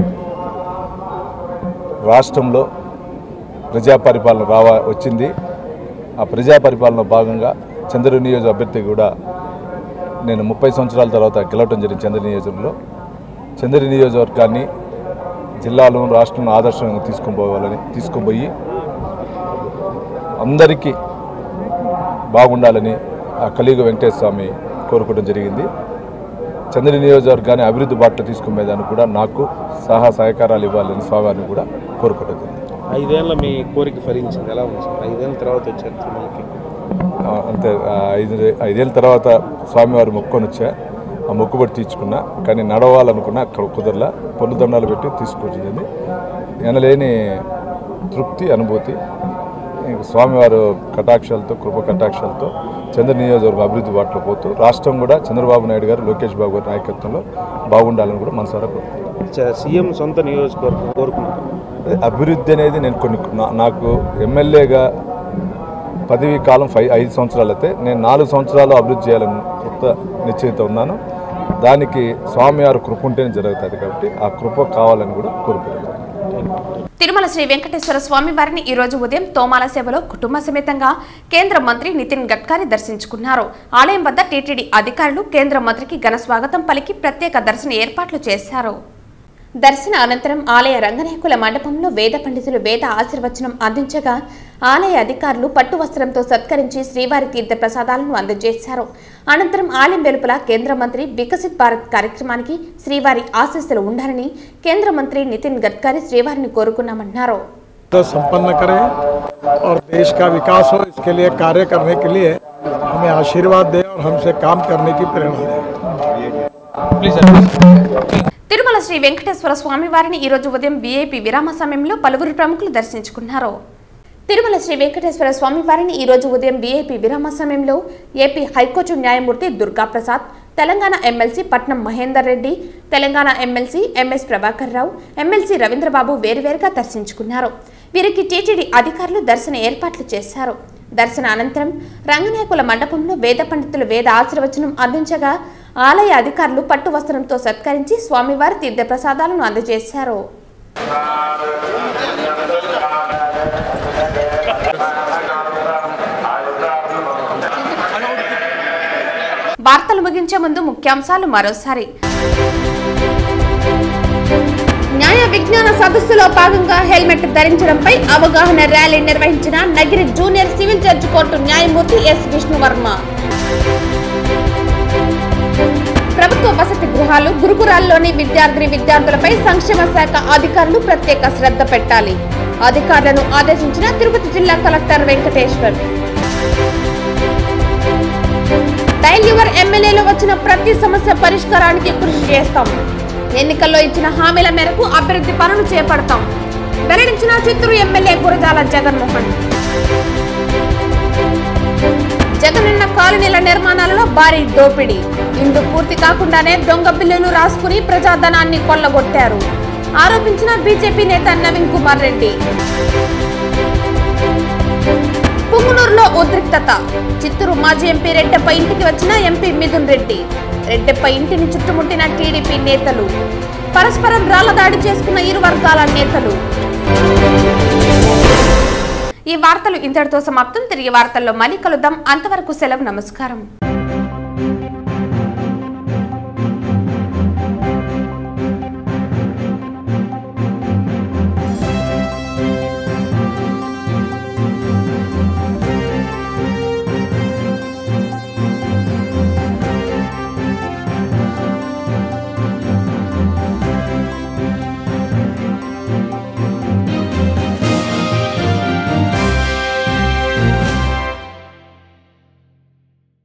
రాష్ట్రంలో ప్రజా పరిపాలన రావా వచ్చింది ఆ ప్రజా పరిపాలన భాగంగా చంద్ర నియోజక అభ్యర్థి కూడా నేను ముప్పై సంవత్సరాల తర్వాత గెలవటం జరిగింది చంద్ర నియోజకవర్గంలో చంద్ర నియోజకవర్గాన్ని జిల్లాలో రాష్ట్రంలో ఆదర్శంగా తీసుకొని పోవాలని తీసుకొని పోయి అందరికీ బాగుండాలని ఆ కలియుగ వెంకటేశ్వర స్వామి కోరుకోవడం జరిగింది చంద్ర నియోజకవర్గాన్ని అభివృద్ధి బాటలో తీసుకునేదానికి కూడా నాకు సహా సహకారాలు ఇవ్వాలని స్వామివారిని కూడా కోరుకోవడం జరిగింది ఐదేళ్ళ మీ కోరిక ఫలించింది ఎలా ఉంది సార్ ఐదేళ్ళ తర్వాత వచ్చారు తిరుమలకి ఆ, అంతే ఆ, ఐదు ఐదేళ్ళ తర్వాత స్వామివారి మొక్కుకొని వచ్చా ఆ మొక్కుబడి తీర్చుకున్నా కానీ నడవాలనుకున్నా అక్కడ కుదరలా పొన్ను దండాలు పెట్టి తీసుకొచ్చింది ఎనలేని తృప్తి అనుభూతి ఇంక స్వామివారు కటాక్షాలతో కృప కటాక్షాలతో చంద్ర నియోజకవర్గం అభివృద్ధి బాటలో పోతూ రాష్ట్రం కూడా చంద్రబాబు నాయుడు గారు లోకేష్ బాబు గారి నాయకత్వంలో బాగుండాలని కూడా మనసారా కోరుకుంటున్నాను. చ- సీఎం సొంత నియోజకవర్గం కోరుకున్నారు అభివృద్ధి అనేది నేను కొన్ని నా- నాకు ఎమ్మెల్యేగా పదవీ కాలం ఫైవ్ ఐదు సంవత్సరాలు అయితే నేను నాలుగు సంవత్సరాలు అభివృద్ధి చేయాలని కొత్త నిశ్చయిత ఉన్నాను దానికి స్వామివారి కృప ఉంటేనే జరుగుతుంది కాబట్టి ఆ కృప కావాలని కూడా కోరుకుంటున్నాను తిరుమల శ్రీ వెంకటేశ్వర స్వామి వారిని ఈ రోజు ఉదయం తోమాల సేవలో కుటుంబ సమేతంగా కేంద్ర మంత్రి నితిన్ గడ్కరీ దర్శించుకున్నారు ఆలయం వద్ద టీటీడీ అధికారులు కేంద్ర మంత్రికి ఘన స్వాగతం పలికి ప్రత్యేక దర్శన ఏర్పాట్లు చేశారు దర్శన అనంతరం ఆలయ రంగనాయకుల మండపంలో వేద పండితులు వేద ఆశీర్వచనం అందించగా ఆలయ అధికారులు పట్టు వస్త్రంతో సత్కరించి శ్రీవారి తీర్థ ప్రసాదాలను అందజేశారు అనంతరం ఆలయం వెలుపల కేంద్ర మంత్రి వికసిత్ భారత్ కార్యక్రమానికి శ్రీవారి ఆశీస్సులు ఉండాలని కేంద్ర మంత్రి నితిన్ గడ్కరీ శ్రీవారిని కోరుకున్నామన్నారు तो संपन्न करें और देश का विकास हो इसके लिए कार्य करने के लिए हमें आशीर्वाद दे और हमसे काम करने की प्रेरणा दे తిరుమల శ్రీ వెంకటేశ్వర స్వామి వారిని ఈ రోజు ఉదయం వీఐపీ విరామ సమయంలో పలువురు ప్రముఖులు దర్శించుకున్నారు తిరుమల శ్రీ వెంకటేశ్వర స్వామి వారిని ఈ రోజు ఉదయం వీఐపీ విరామ సమయంలో ఏపీ హైకోర్టు న్యాయమూర్తి దుర్గా ప్రసాద్ తెలంగాణ ఎమ్మెల్సీ పట్నం మహేందర్ రెడ్డి తెలంగాణ ఎమ్మెల్సీ ఎంఎస్ ప్రభాకర్ రావు ఎమ్మెల్సీ రవీంద్రబాబు వేరువేరుగా దర్శించుకున్నారు వీరికి టీటీడీ అధికారులు దర్శన ఏర్పాట్లు చేశారు దర్శన అనంతరం రంగనాయకుల మండపంలో వేద పండితులు వేద ఆశీర్వచనం అందించగా ఆలయ అధికారులు పట్టు వస్త్రంతో సత్కరించి స్వామివారి తీర్థ ప్రసాదాలను అందజేశారు వార్తలు ముగించే ముందు ముఖ్యాంశాలు మరోసారి న్యాయ విజ్ఞాన సదస్సులో భాగంగా హెల్మెట్ ధరించడంపై అవగాహన ర్యాలీ నిర్వహించిన Nagari junior civil judge court న్యాయమూర్తి ఎస్ విష్ణువర్మ ప్రభుత్వ వసతి గృహాలు గురుకురాల్లోని విద్యార్థిని విద్యార్థులపై సంక్షేమ శాఖ అధికారులు ప్రత్యేక శ్రద్ధ పెట్టాలి అధికారులను ఆదేశించిన తిరుపతి జిల్లా కలెక్టర్ వెంకటేశ్వర్ డైల్ యువర్ ఎమ్మెల్యేలో వచ్చిన ప్రతి సమస్య పరిష్కారానికి కృషి చేస్తాం ఎన్నికల్లో ఇచ్చిన హామీల మేరకు అభివృద్ధి పనులు చేపడతాం వెల్లడించిన చిత్తూరు ఎమ్మెల్యే గురజాల జగన్మోహన్ జగనన్న కాలనీల నిర్మాణాలలో భారీ దోపిడీ ఇందు పూర్తి కాకుండానే దొంగ బిల్లులు రాసుకుని ప్రజాధనాన్ని కొల్లగొట్టారు ఆరోపించిన బీజేపీ నేత నవీన్ కుమార్ రెడ్డి పుంగునూరులో ఉద్రిక్తత చిత్తూరు మాజీ ఎంపీ రెడ్డప్ప ఇంటికి వచ్చిన ఎంపీ మిథున్ రెడ్డి రెడ్డప్ప ఇంటిని చుట్టుముట్టిన టీడీపీ నేతలు పరస్పరం రాళ్ల దాడి చేసుకున్న ఇరు వర్గాల నేతలు ఈ వార్తలు ఇంతటితో సమాప్తం తిరిగి వార్తల్లో మళ్ళీ కలుద్దాం అంతవరకు సెలవు నమస్కారం